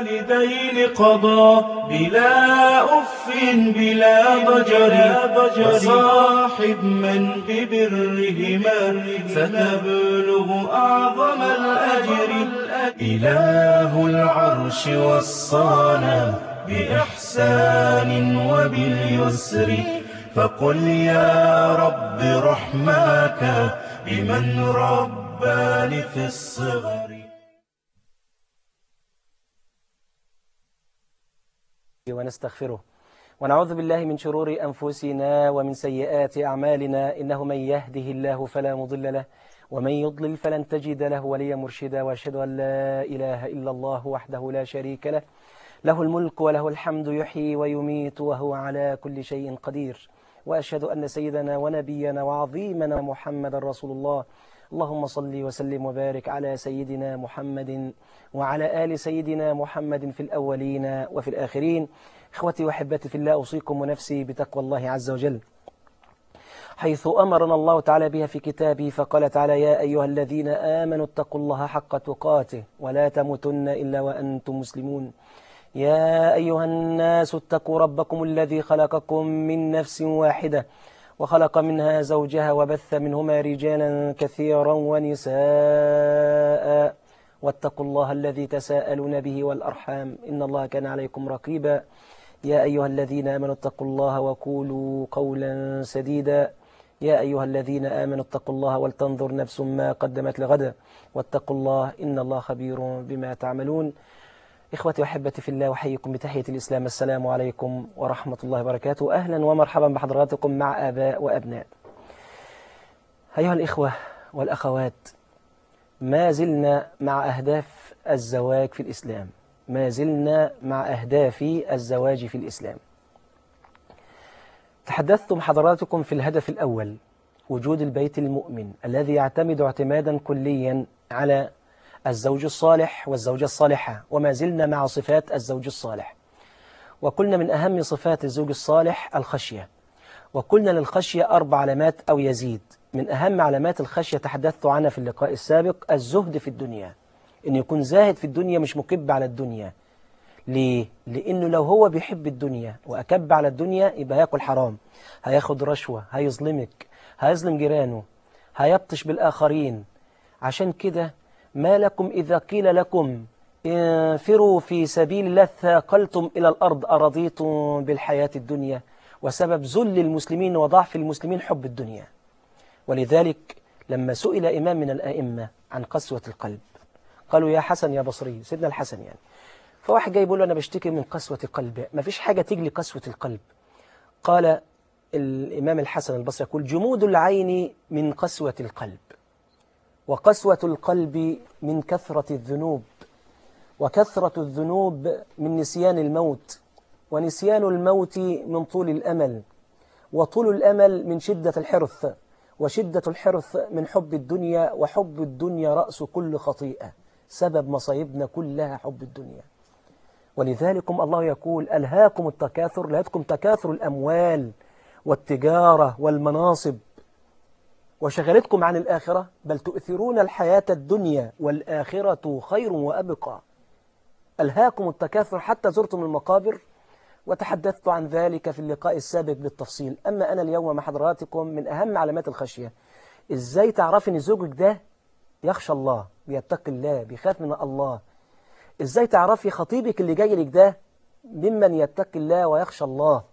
الوالدين قضى بلا أف بلا ضجر وصاحب من ببرهما فتبلغ أعظم الأجر إله العرش وصانا بإحسان وباليسر فقل يا رب رحماك بمن رباني في الصغر ونستغفره ونعوذ بالله من شرور أنفسنا ومن سيئات أعمالنا إنه من يهده الله فلا مضل له ومن يضلل فلن تجد له وليا مرشدا وأشهد أن لا إله إلا الله وحده لا شريك له له الملك وله الحمد يحيي ويميت وهو على كل شيء قدير وأشهد أن سيدنا ونبينا وعظيمنا محمد رسول الله اللهم صل وسلم وبارك على سيدنا محمد وعلى آل سيدنا محمد في الأولين وفي الآخرين إخوتي وحبتي في الله أوصيكم ونفسي بتقوى الله عز وجل حيث أمرنا الله تعالى بها في كتابه فقال تعالى يا أيها الذين آمنوا اتقوا الله حق تقاته ولا تموتن إلا وأنتم مسلمون يا أيها الناس اتقوا ربكم الذي خلقكم من نفس واحدة وخلق منها زوجها وبث منهما رجالا كثيرا ونساء واتقوا الله الذي تساءلون به والأرحام إن الله كان عليكم رقيبا يا أيها الذين آمنوا اتقوا الله وقولوا قولا سديدا يا أيها الذين آمنوا اتقوا الله ولتنظر نفس ما قدمت لغدا واتقوا الله إن الله خبير بما تعملون إخوتي وأحبتي في الله أحييكم بتحية الإسلام السلام عليكم ورحمة الله وبركاته أهلا ومرحبا بحضراتكم مع آباء وأبناء أيها الإخوة والأخوات ما زلنا مع أهداف الزواج في الإسلام ما زلنا مع أهداف الزواج في الإسلام تحدثتم حضراتكم في الهدف الأول وجود البيت المؤمن الذي يعتمد اعتمادا كليا على الزوج الصالح والزوجة الصالحة وما زلنا مع صفات الزوج الصالح وقلنا من أهم صفات الزوج الصالح الخشية وقلنا للخشية أربع علامات أو يزيد من أهم علامات الخشية تحدثت عنها في اللقاء السابق الزهد في الدنيا إن يكون زاهد في الدنيا مش مكب على الدنيا ليه؟ لأنه لو هو بيحب الدنيا وأكب على الدنيا يبقى هياكل حرام هياخد رشوة هيظلمك هيظلم جيرانه هيبطش بالآخرين عشان كده ما لكم إذا قيل لكم انفروا في سبيل الله ثاقلتم إلى الأرض أرضيتم بالحياة الدنيا وسبب ذل المسلمين وضعف المسلمين حب الدنيا ولذلك لما سئل إمام من الأئمة عن قسوة القلب قالوا يا حسن يا بصري سيدنا الحسن يعني فواحد جاي يقول له أنا بشتكي من قسوة قلبي ما فيش حاجة تجلي قسوة القلب قال الإمام الحسن البصري يقول جمود العين من قسوة القلب وقسوة القلب من كثرة الذنوب وكثرة الذنوب من نسيان الموت ونسيان الموت من طول الأمل وطول الأمل من شدة الحرث وشدة الحرث من حب الدنيا وحب الدنيا رأس كل خطيئة سبب مصايبنا كلها حب الدنيا ولذلكم الله يقول ألهاكم التكاثر لهاكم تكاثر الأموال والتجارة والمناصب وشغلتكم عن الآخرة بل تؤثرون الحياة الدنيا والآخرة خير وأبقى ألهاكم التكاثر حتى زرتم المقابر وتحدثت عن ذلك في اللقاء السابق بالتفصيل أما أنا اليوم مع حضراتكم من أهم علامات الخشية إزاي تعرفي أن زوجك ده يخشى الله بيتقي الله بيخاف من الله إزاي تعرفي خطيبك اللي جاي لك ده ممن يتقي الله ويخشى الله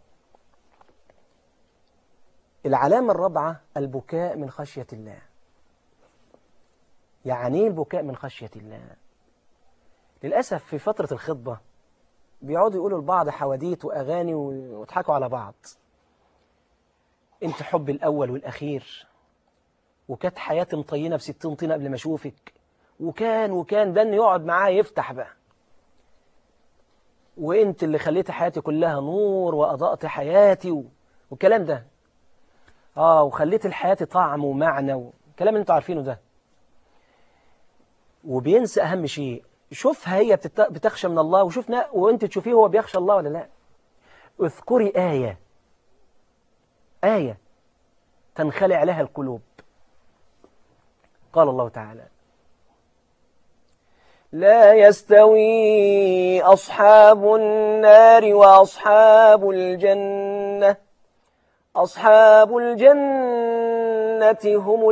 العلامة الرابعة البكاء من خشية الله يعني ايه البكاء من خشية الله للأسف في فترة الخطبة بيقعدوا يقولوا لبعض حواديت وأغاني ويضحكوا على بعض انت حب الأول والأخير وكانت حياتي مطينة بستين طينة قبل ما أشوفك وكان وكان ده إنه يقعد معاه يفتح بقى وانت اللي خليت حياتي كلها نور وأضأت حياتي و... والكلام ده آه وخليت الحياة طعم ومعنى والكلام اللي انتوا عارفينه ده وبينسى أهم شيء شوفها هي بتت... بتخشى من الله وشوف نا... وانت تشوفيه هو بيخشى الله ولا لا اذكري آية آية تنخلع لها القلوب قال الله تعالى لا يستوي أصحاب النار وأصحاب الجنة أصحاب الجنة هم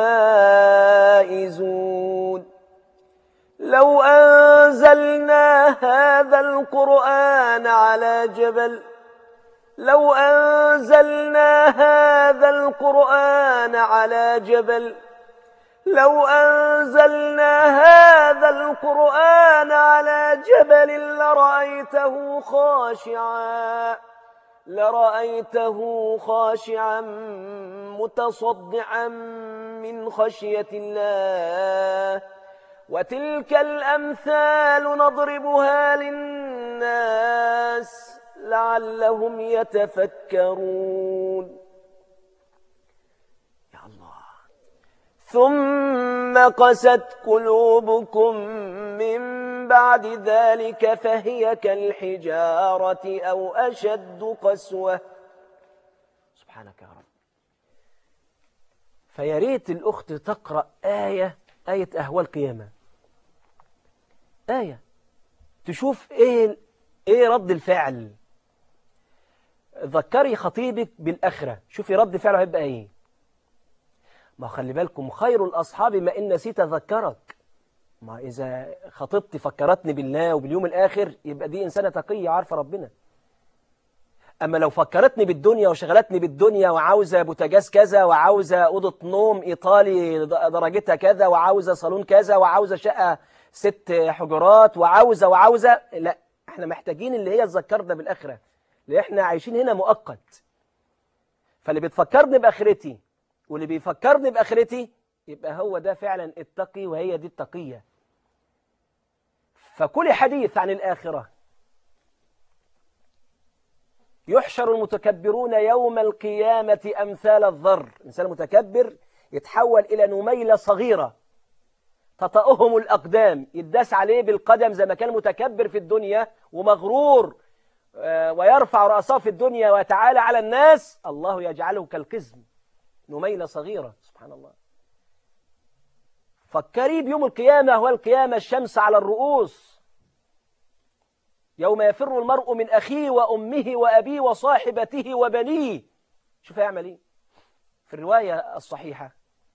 الفائزون لو أنزلنا هذا القرآن على جبل لو أنزلنا هذا القرآن على جبل لو أنزلنا هذا القرآن على جبل لرأيته خاشعا لرأيته خاشعا متصدعا من خشية الله وتلك الأمثال نضربها للناس لعلهم يتفكرون يا الله ثم قست قلوبكم من بعد ذلك فهي كالحجارة أو أشد قسوة سبحانك يا رب فياريت الأخت تقرأ آية آية أهوال قيامة آية تشوف إيه إيه رد الفعل ذكري خطيبك بالآخرة شوفي رد فعله هيبقى إيه ما خلي بالكم خير الأصحاب ما إن نسيت ذكرك ما إذا خطيبتي فكرتني بالله وباليوم الآخر يبقى دي إنسانة تقية عارفة ربنا أما لو فكرتني بالدنيا وشغلتني بالدنيا وعاوزة بوتاجاز كذا وعاوزة أوضة نوم إيطالي درجتها كذا وعاوزة صالون كذا وعاوزة شقة ست حجرات وعاوزة وعاوزة لا احنا محتاجين اللي هي تذكرنا بالآخرة لأن احنا عايشين هنا مؤقت فاللي بتفكرني بآخرتي واللي بيفكرني بآخرتي يبقى هو ده فعلا التقي وهي دي التقية فكل حديث عن الآخرة يحشر المتكبرون يوم القيامة أمثال الذر إنسان متكبر يتحول إلى نميلة صغيرة تطأهم الأقدام يداس عليه بالقدم زي ما كان متكبر في الدنيا ومغرور ويرفع رأسه في الدنيا ويتعالى على الناس الله يجعله كالقزم نميلة صغيرة سبحان الله فكري بيوم القيامة هو القيامة الشمس على الرؤوس يوم يفر المرء من أخيه وأمه وأبيه وصاحبته وبنيه شوف يعمل إيه في الرواية الصحيحة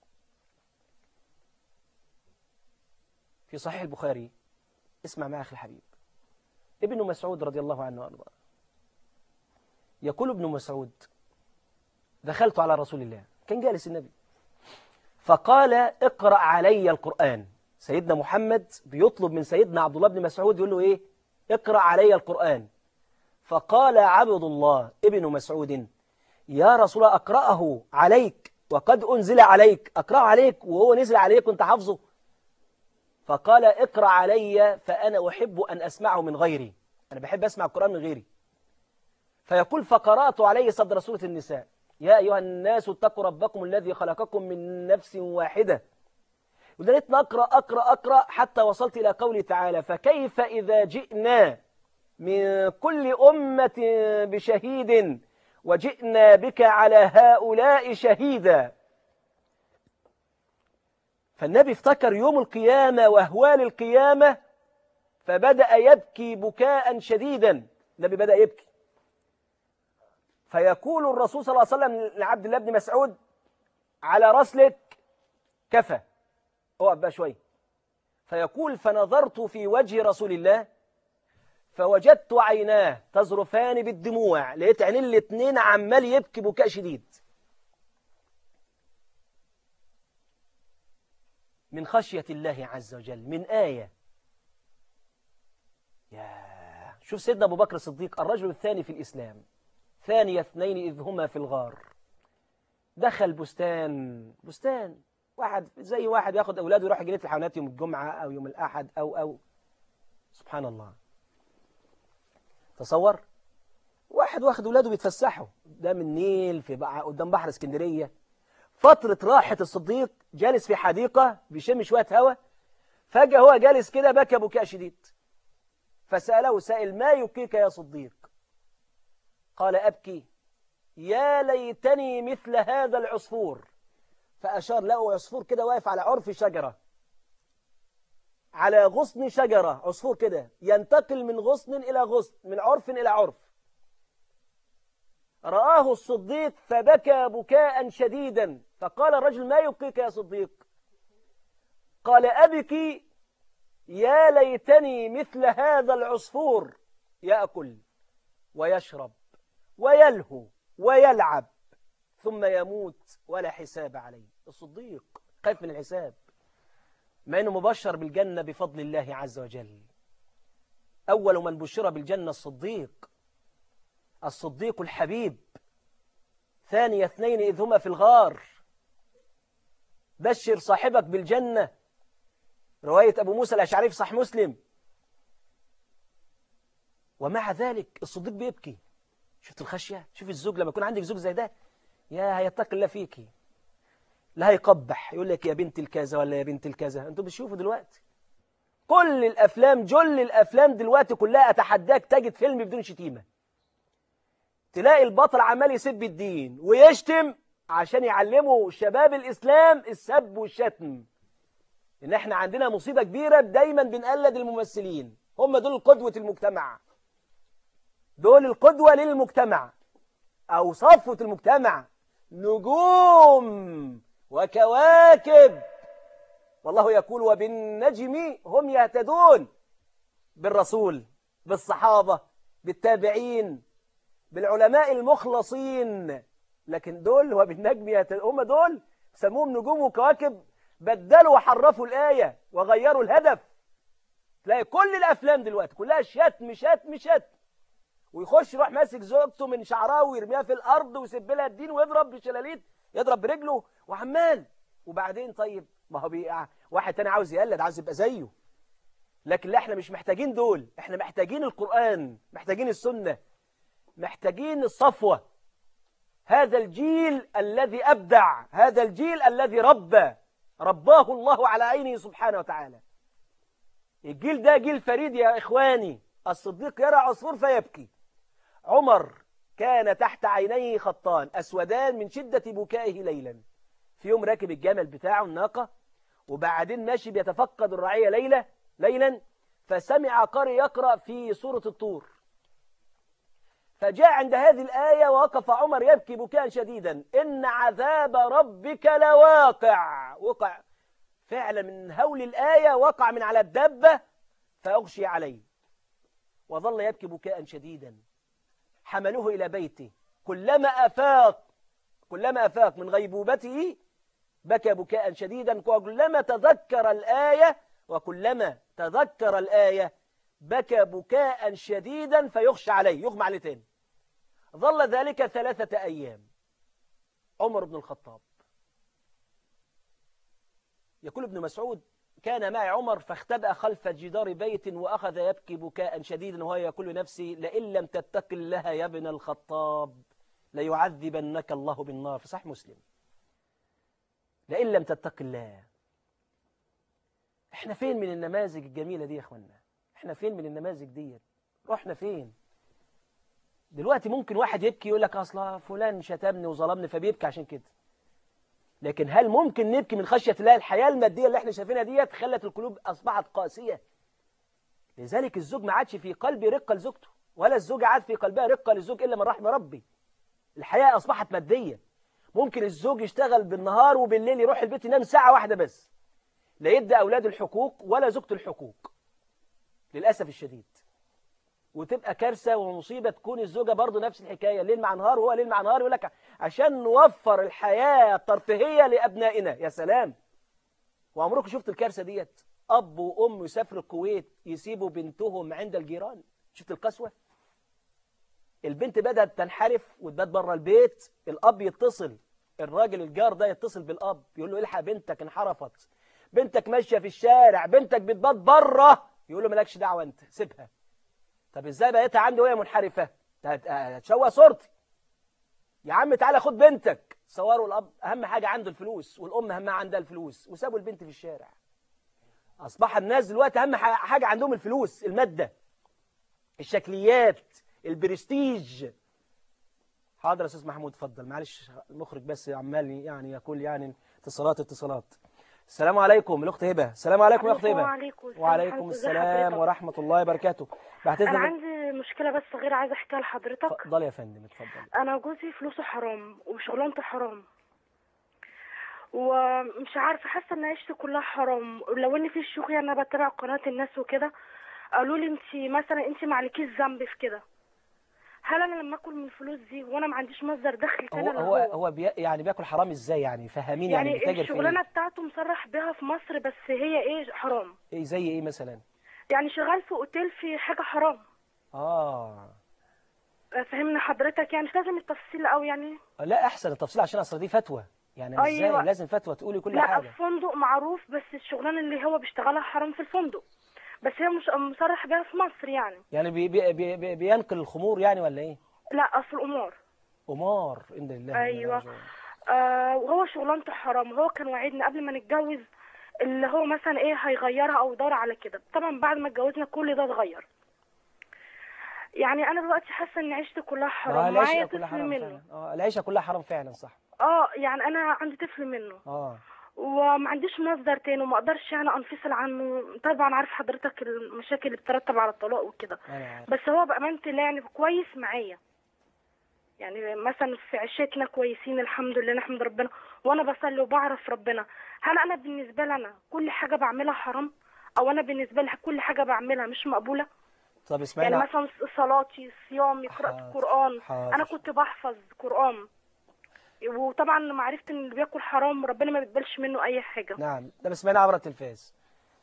في صحيح البخاري اسمع معي أخي الحبيب ابن مسعود رضي الله عنه وأرضاه يقول ابن مسعود دخلت على رسول الله كان جالس النبي فقال اقرأ علي القرآن سيدنا محمد بيطلب من سيدنا عبد الله بن مسعود يقول له ايه اقرأ علي القرآن فقال عبد الله ابن مسعود يا رسول الله أقرأه عليك وقد أنزل عليك أقرأه عليك وهو نزل عليك وانت حافظه فقال اقرأ علي فأنا أحب أن أسمعه من غيري أنا بحب أسمع القرآن من غيري فيقول فقرأت عليه صدر سورة النساء يا أيها الناس اتقوا ربكم الذي خلقكم من نفس واحدة ودلت أقرأ أقرأ أقرأ حتى وصلت إلى قوله تعالى فكيف إذا جئنا من كل أمة بشهيد وجئنا بك على هؤلاء شهيدا فالنبي افتكر يوم القيامة وأهوال القيامة فبدأ يبكي بكاء شديدا النبي بدأ يبكي فيقول الرسول صلى الله عليه وسلم لعبد الله بن مسعود على رسلك كفى اقف بقى شويه فيقول فنظرت في وجه رسول الله فوجدت عيناه تزرفان بالدموع لقيت عينين الاثنين عمال يبكي بكاء شديد من خشية الله عز وجل من آية يا شوف سيدنا أبو بكر الصديق الرجل الثاني في الإسلام ثاني اثنين إذ هما في الغار دخل بستان بستان واحد زي واحد ياخد أولاده يروح جنينة الحيوانات يوم الجمعة أو يوم الأحد أو أو سبحان الله تصور واحد واخد أولاده بيتفسحوا قدام النيل في بقى قدام بحر اسكندرية فترة راحة الصديق جالس في حديقة بيشم شوية هوا فجأة هو جالس كده بكى بكاء شديد فسأله سائل ما يبكيك يا صديق قال أبكي يا ليتني مثل هذا العصفور فأشار له عصفور كده واقف على عرف شجرة على غصن شجرة عصفور كده ينتقل من غصن إلى غصن من عرف إلى عرف رآه الصديق فبكى بكاء شديدا فقال الرجل ما يبكيك يا صديق قال أبكي يا ليتني مثل هذا العصفور يأكل ويشرب ويلهو ويلعب ثم يموت ولا حساب عليه الصديق خايف من الحساب مع أنه مبشر بالجنة بفضل الله عز وجل أول من بشر بالجنة الصديق الصديق الحبيب ثاني اثنين إذ هما في الغار بشر صاحبك بالجنة رواية أبو موسى الأشعري في صح مسلم ومع ذلك الصديق بيبكي شفت الخشية شوف الزوج لما يكون عندك زوج زي ده يا هيتقي الله فيكي لا هيقبح يقول لك يا بنت الكذا ولا يا بنت الكذا انتوا بتشوفوا دلوقتي كل الافلام جل الافلام دلوقتي كلها اتحداك تجد فيلم بدون شتيمه تلاقي البطل عمال يسب الدين ويشتم عشان يعلموا شباب الاسلام السب والشتم ان احنا عندنا مصيبه كبيره دايما بنقلد الممثلين هم دول قدوه المجتمع دول القدوه للمجتمع او صفوه المجتمع نجوم وكواكب والله يقول وبالنجم هم يهتدون بالرسول بالصحابة بالتابعين بالعلماء المخلصين لكن دول وبالنجم يهتدون هم دول سموهم نجوم وكواكب بدلوا وحرفوا الآية وغيروا الهدف تلاقي كل الأفلام دلوقتي كلها شتم شتم شتم ويخش يروح ماسك زوجته من شعرها ويرميها في الأرض ويسب لها الدين ويضرب بشلاليت يضرب برجله وعمال وبعدين طيب ما هو بي... واحد تاني عاوز يقلد عاوز يبقى زيه لكن لا احنا مش محتاجين دول احنا محتاجين القرآن محتاجين السنة محتاجين الصفوة هذا الجيل الذي أبدع هذا الجيل الذي ربى رباه الله على عينه سبحانه وتعالى الجيل ده جيل فريد يا إخواني الصديق يرى عصفور فيبكي عمر كان تحت عينيه خطان أسودان من شدة بكائه ليلا في يوم راكب الجمل بتاعه الناقة وبعدين ماشي بيتفقد الرعية ليلة ليلا فسمع قارئ يقرأ في سورة الطور فجاء عند هذه الآية ووقف عمر يبكي بكاء شديدا إن عذاب ربك لواقع وقع فعلا من هول الآية وقع من على الدبة فأغشي عليه وظل يبكي بكاء شديدا حملوه إلى بيته كلما أفاق كلما أفاق من غيبوبته بكى بكاء شديدا وكلما تذكر الآية وكلما تذكر الآية بكى بكاء شديدا فيخشى عليه يغمى عليه تاني ظل ذلك ثلاثة أيام عمر بن الخطاب يقول ابن مسعود كان معي عمر فاختبأ خلف جدار بيت وأخذ يبكي بكاء شديدا وهو يقول لنفسي لئن لم تتق الله يا ابن الخطاب ليعذبنك الله بالنار في صح مسلم لئن لم تتق الله احنا فين من النماذج الجميلة دي يا اخوانا احنا فين من النماذج دي رحنا فين دلوقتي ممكن واحد يبكي يقول لك اصلا فلان شتمني وظلمني فبيبكي عشان كده لكن هل ممكن نبكي من خشية الله الحياة المادية اللي احنا شايفينها ديت خلت القلوب أصبحت قاسية لذلك الزوج ما عادش في قلبي رقة لزوجته ولا الزوجة عاد في قلبها رقة للزوج إلا من رحم ربي الحياة أصبحت مادية ممكن الزوج يشتغل بالنهار وبالليل يروح البيت ينام ساعة واحدة بس لا يدي أولاده الحقوق ولا زوجته الحقوق للأسف الشديد وتبقى كارثة ومصيبة تكون الزوجة برضه نفس الحكاية ليل مع نهار وهو ليل مع نهار يقول لك عشان نوفر الحياة الترفيهية لأبنائنا يا سلام وعمركم شفت الكارثة ديت أب وأم يسافروا الكويت يسيبوا بنتهم عند الجيران شفت القسوة البنت بدأت تنحرف وتبات بره البيت الأب يتصل الراجل الجار ده يتصل بالأب يقول له الحق بنتك انحرفت بنتك ماشية في الشارع بنتك بتبات بره يقول له مالكش دعوة أنت سيبها طب ازاي بقيتها عندي وهي منحرفة هتشوه صورتي يا عم تعالى خد بنتك صوروا الأب أهم حاجة عنده الفلوس والأم أهم عندها الفلوس وسابوا البنت في الشارع أصبح الناس دلوقتي أهم حاجة عندهم الفلوس المادة الشكليات البرستيج حاضر يا أستاذ محمود اتفضل معلش المخرج بس عمال يعني يقول يعني اتصالات اتصالات السلام عليكم الأخت هبة السلام عليكم يا أخت هبة وعليكم السلام وعليكم ورحمة السلام الله ورحمة الله وبركاته بعتذر انا لك- عندي مشكله بس صغيره عايزه احكيها لحضرتك اتفضلي يا فندم اتفضلي انا جوزي فلوسه حرام وشغلانته حرام ومش عارفه حاسه ان عيشتي كلها حرام لو ان في الشغل انا بتابع قناه الناس وكده قالوا لي انت مثلا انت ما عليكيش ذنب في كده هل انا لما اكل من الفلوس دي وانا ما عنديش مصدر دخل تاني هو إلا هو هو بي يعني بياكل حرام ازاي يعني فهميني يعني, يعني بيتاجر في الشغلانه ايه بتاعته مصرح بيها في مصر بس هي ايه حرام إيه زي ايه مثلا يعني شغال في اوتيل في حاجه حرام اه فهمنا حضرتك يعني مش لازم التفصيل قوي يعني لا احسن التفصيل عشان اصل دي فتوى يعني ازاي أيوة. لازم فتوى تقولي كل لا حاجه فندق معروف بس الشغلانه اللي هو بيشتغلها حرام في الفندق بس هي مش مصرح بيها في مصر يعني يعني بي بي بي بي بينقل الخمور يعني ولا ايه لا اصل الامور قمار ان لله وإنا أيوة. راجعون. آه وهو شغلانته حرام هو كان وعدنا قبل ما نتجوز اللي هو مثلا ايه هيغيرها او يدور على كده طبعا بعد ما اتجوزنا كل ده اتغير يعني انا دلوقتي حاسه ان عيشتي كلها آه حرام معايا العيشه كلها طفل حرام منه فعلا اه العيشه كلها حرام فعلا صح اه يعني انا عندي طفل منه اه وما عنديش مصدر تاني وما اقدرش يعني انفصل عنه طبعا عارف حضرتك المشاكل اللي بترتب على الطلاق وكده انا عارف بس هو بأمانة الله يعني كويس معايا يعني مثلا في عيشتنا كويسين الحمد لله نحمد ربنا وانا بصلي وبعرف ربنا هل انا بالنسبه لي انا كل حاجه بعملها حرام او انا بالنسبه لي كل حاجه بعملها مش مقبوله طب يعني اسمعينا مثلا صلاتي صيامي قراءه حاضر، قران حاضر. انا كنت بحفظ قران وطبعا لما عرفت ان اللي بياكل حرام ربنا ما بيقبلش منه اي حاجه نعم ده اسمعينا عبر التلفاز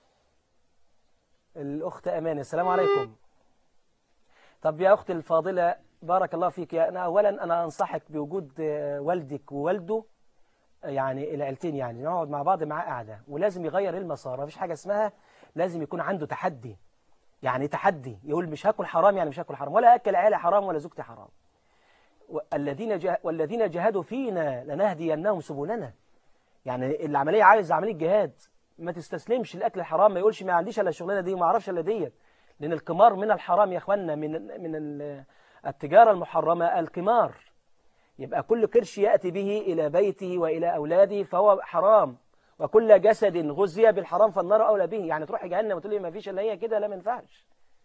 الأخت أمانة السلام عليكم طب يا أختي الفاضلة بارك الله فيك يا أنا أولا أنا أنصحك بوجود آه، والدك ووالده يعني العيلتين يعني نقعد مع بعض معاه قاعدة ولازم يغير المسار مفيش حاجة اسمها لازم يكون عنده تحدي يعني تحدي يقول مش هاكل حرام يعني مش هاكل حرام ولا أكل عيالي حرام ولا زوجتي حرام والذين جه... والذين جاهدوا فينا لنهدينهم سبلنا يعني العملية عايز عملية جهاد ما تستسلمش للأكل الحرام ما يقولش ما عنديش إلا الشغلانة دي وما أعرفش إلا ديت لأن القمار من الحرام يا إخواننا من من ال- التجارة المحرمة القمار يبقى كل قرش يأتي به إلى بيته وإلى أولاده فهو حرام وكل جسد غذي بالحرام فالنار أولى به يعني تروح جهنم وتقول لي ما فيش إلا هي كده لا ما ينفعش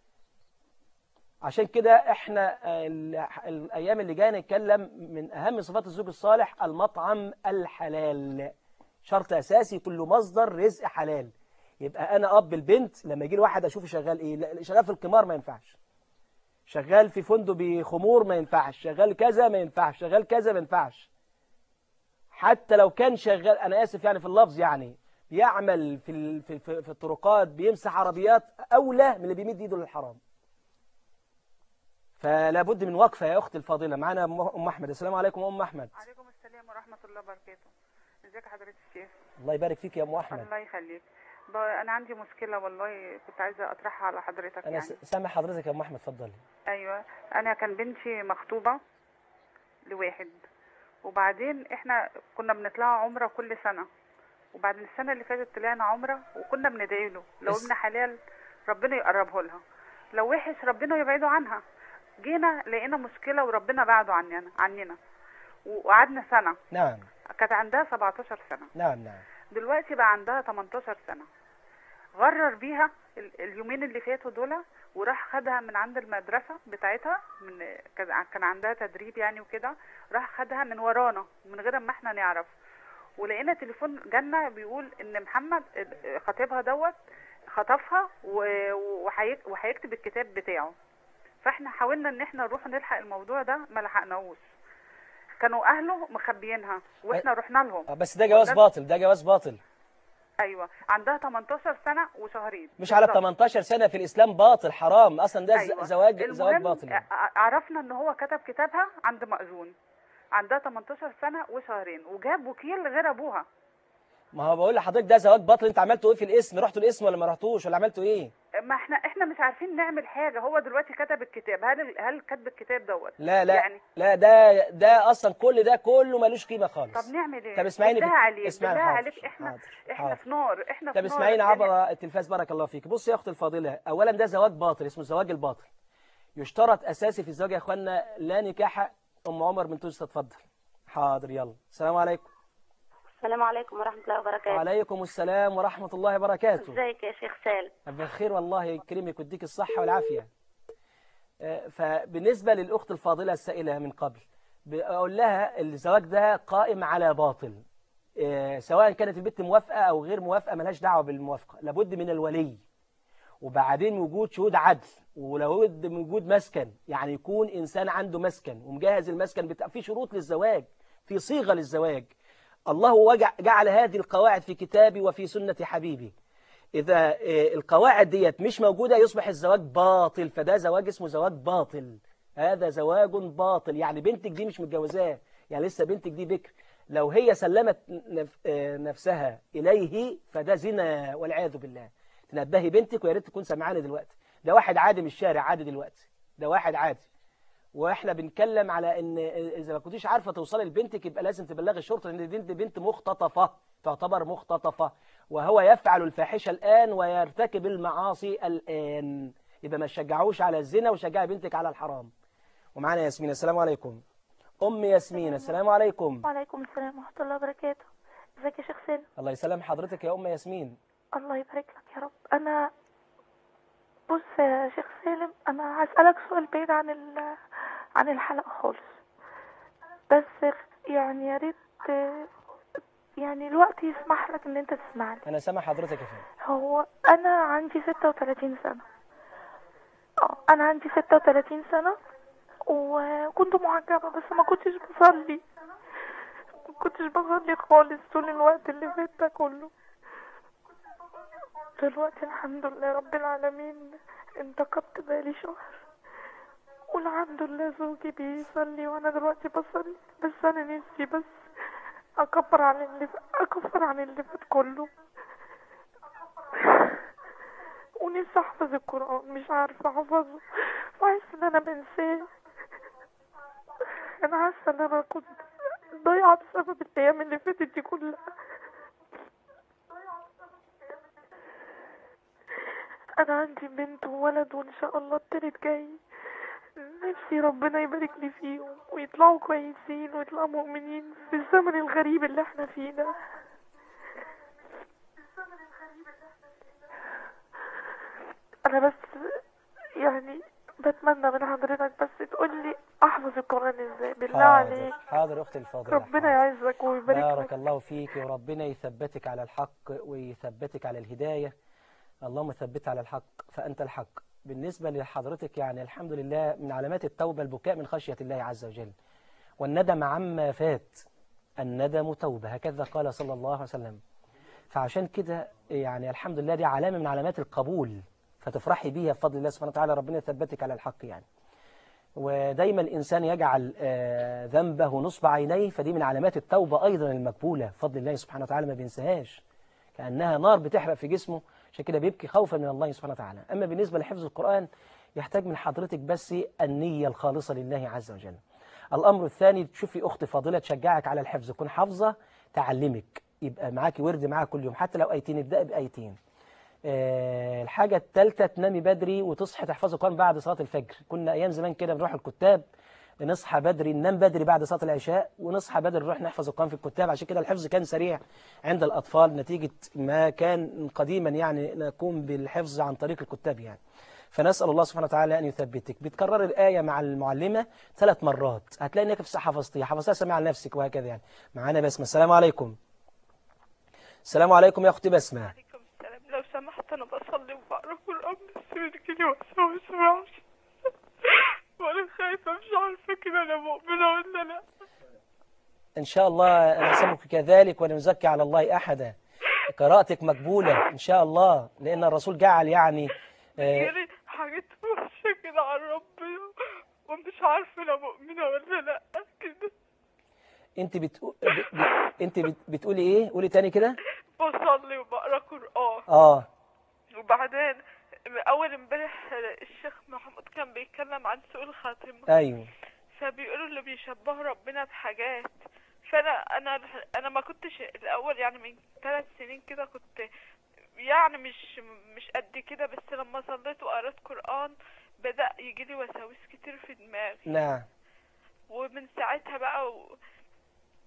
عشان كده احنا ال- الأيام اللي جاية نتكلم من أهم صفات الزوج الصالح المطعم الحلال شرط أساسي كل مصدر رزق حلال يبقى أنا أب البنت لما يجي لي واحد أشوفه شغال إيه لا، شغال في القمار ما ينفعش شغال في فندق بخمور ما ينفعش شغال كذا ما ينفعش شغال كذا ما ينفعش حتى لو كان شغال أنا آسف يعني في اللفظ يعني بيعمل في ال- في في, في الطرقات بيمسح عربيات أولى من اللي بيمد إيده للحرام فلا بد من وقفة يا أختي الفاضلة معانا أم أم أحمد السلام عليكم أم أحمد عليكم السلام ورحمة الله وبركاته ازيك يا حضرة الشيخ الله يبارك فيك يا أم أحمد الله يخليك ب- انا عندي مشكلة والله كنت عايزة اطرحها على حضرتك أنا يعني س- سامع حضرتك يا أم أحمد اتفضلي ايوه انا كان بنتي مخطوبة لواحد وبعدين احنا كنا بنطلع عمرة كل سنة وبعد السنة اللي فاتت طلعنا عمرة وكنا بندعي له لو بس- ابن حلال ربنا يقربه لها لو وحش ربنا يبعده عنها جينا لقينا مشكلة وربنا بعده عننا عننا وقعدنا سنة نعم كانت عندها 17 سنة نعم نعم دلوقتي بقى عندها 18 سنة غرر بيها ال- اليومين اللي فاتوا دول وراح خدها من عند المدرسة بتاعتها من كان كان عندها تدريب يعني وكده راح خدها من ورانا من غير ما احنا نعرف ولقينا تليفون جالنا بيقول ان محمد ال- خطيبها دوت خطفها و- وهيك- وهيكتب الكتاب بتاعه فاحنا حاولنا ان احنا نروح نلحق الموضوع ده ما لحقناهوش كانوا اهله مخبيينها واحنا رحنا لهم آه، بس ده جواز والناس- باطل ده جواز باطل ايوه عندها 18 سنه وشهرين مش على بالظبط. 18 سنة في الإسلام باطل حرام أصلا ده ز- أيوة. زواج زواج المهم باطل يعني. ع- عرفنا ان هو كتب كتابها عند مأذون عندها 18 سنه وشهرين وجاب وكيل غير ابوها ما هو بقول لحضرتك ده زواج باطل أنت عملتوا إيه في الاسم رحتوا الاسم ولا ما رحتوش ولا عملتوا إيه ما احنا احنا مش عارفين نعمل حاجه هو دلوقتي كتب الكتاب هل هل كتب الكتاب دوت لا لا يعني لا ده ده أصلا كل ده كله ملوش قيمة خالص طب نعمل ايه طب اسمعيني بالله في- عليك اسمعيني بالله حاضر، عليك احنا حاضر، احنا حاضر. في نار احنا في طب نار اسمعيني يعني عبر التلفاز بارك الله فيك بص يا أختي الفاضلة أولا ده زواج باطل اسمه الزواج الباطل يشترط أساسي في الزواج يا إخوانا لا نكاح أم عمر بن تونس تتفضل حاضر يلا السلام عليكم السلام عليكم ورحمة الله وبركاته وعليكم السلام ورحمة الله وبركاته ازيك يا شيخ سالم بخير والله يكرمك ويديك الصحة والعافية آه، فبالنسبة للأخت الفاضلة السائلة من قبل بقول لها الزواج ده قائم على باطل آه، سواء كانت البنت موافقة أو غير موافقة ملهاش دعوة بالموافقة لابد من الولي وبعدين وجود شهود عدل ولابد من وجود مسكن يعني يكون إنسان عنده مسكن ومجهز المسكن بتاع في شروط للزواج في صيغة للزواج الله وجع- جعل هذه القواعد في كتابي وفي سنة حبيبي إذا آه، القواعد ديت مش موجودة يصبح الزواج باطل فده زواج اسمه زواج باطل هذا زواج باطل يعني بنتك دي مش متجوزاه يعني لسه بنتك دي بكر لو هي سلمت نف- آه، نفسها إليه فده زنا والعياذ بالله تنبهي بنتك ويا ريت تكون سمعاني دلوقتي ده واحد عادي من الشارع عادي دلوقتي ده واحد عادي واحنا بنتكلم على ان اذا ما كنتيش عارفه توصلي لبنتك يبقى لازم تبلغي الشرطه لان دي بنت مختطفه تعتبر مختطفه وهو يفعل الفاحشه الان ويرتكب المعاصي الان يبقى ما تشجعوش على الزنا وشجعي بنتك على الحرام ومعانا ياسمين السلام عليكم ام ياسمين السلام عليكم وعليكم السلام ورحمة الله وبركاته ازيك يا شيخ سالم الله يسلم حضرتك يا ام ياسمين الله يبارك لك يا رب انا بص يا شيخ سالم انا هسألك سؤال بعيد عن ال... عن الحلقة خالص بس يعني يا ريت يعني الوقت يسمح لك ان انت تسمعني انا سامع حضرتك يا فندم هو انا عندي 36 سنة اه انا عندي 36 سنة وكنت محجبة بس ما كنتش بصلي ما كنتش بصلي خالص طول الوقت اللي فات ده كله دلوقتي الحمد لله رب العالمين انتقبت بقالي شهر والحمد لله زوجي بيصلي وانا دلوقتي بصلي بس انا نفسي بس اكبر عن اللي اكفر عن اللي فات كله ونفسي احفظ القرآن مش عارفة احفظه وحاسة ان انا بنساه انا حاسة ان انا كنت ضايعة بسبب الايام اللي فاتت دي كلها انا عندي بنت وولد وان شاء الله التالت جاي نفسي ربنا يبارك لي فيهم ويطلعوا كويسين ويطلعوا مؤمنين في الزمن الغريب اللي احنا فيه ده انا بس يعني بتمنى من حضرتك بس تقول لي احفظ القرآن ازاي بالله حاضر عليك حاضر اختي الفاضله ربنا حاضر. يعزك ويبارك بارك لك الله فيك وربنا يثبتك على الحق ويثبتك على الهداية اللهم ثبت على الحق فأنت الحق بالنسبة لحضرتك يعني الحمد لله من علامات التوبة البكاء من خشية الله عز وجل والندم عما فات الندم توبة هكذا قال صلى الله عليه وسلم فعشان كده يعني الحمد لله دي علامة من علامات القبول فتفرحي بيها بفضل الله سبحانه وتعالى ربنا يثبتك على الحق يعني ودايما الإنسان يجعل آه، ذنبه نصب عينيه فدي من علامات التوبة أيضا المقبولة بفضل الله سبحانه وتعالى ما بينساهاش كأنها نار بتحرق في جسمه عشان كده بيبكي خوفا من الله سبحانه وتعالى أما بالنسبة لحفظ القرآن يحتاج من حضرتك بس النية الخالصة لله عز وجل الأمر الثاني تشوفي أخت فاضلة تشجعك على الحفظ تكون حافظة تعلمك يبقى معاكي ورد معاها كل يوم حتى لو آيتين ابدأ بآيتين آه، الحاجة الثالثة تنامي بدري وتصحي تحفظي القرآن بعد صلاة الفجر كنا أيام زمان كده بنروح الكتاب نصحى بدري ننام بدري بعد صلاة العشاء ونصحى بدري نروح نحفظ القرآن في الكتاب عشان كده الحفظ كان سريع عند الأطفال نتيجة ما كان قديما يعني نقوم بالحفظ عن طريق الكتاب يعني فنسأل الله سبحانه وتعالى أن يثبتك بتكرر الآية مع المعلمة ثلاث مرات هتلاقي إنك في حفظتيها حفظتها سمع لنفسك وهكذا يعني معانا بسمة السلام عليكم السلام عليكم يا أختي بسمة عليكم السلام لو سمحت انا بصلي وبقرا قران بس بتجيلي وسواس وحش وانا خايفه مش عارفه كده انا مؤمنه ولا لا إن شاء الله نحسبك كذلك ولا نزكي على الله أحدا قراءتك مقبولة إن شاء الله لأن الرسول جعل يعني آه، جالي حاجات وحشه كده عن ربنا ومش عارفه انا مؤمنه ولا لا كده أنت بتقو... ب... ب... أنت بت... بتقولي إيه؟ قولي تاني كده بصلي وبقرا قران آه وبعدين اول امبارح الشيخ محمود كان بيتكلم عن سوء الخاتمه أيوه فبيقولوا اللي بيشبهوا ربنا بحاجات فانا انا انا ما كنتش الاول يعني من ثلاث سنين كده كنت يعني مش مش قد كده بس لما صليت وقرأت قرآن بدأ يجيلي وساوس كتير في دماغي نعم ومن ساعتها بقى و...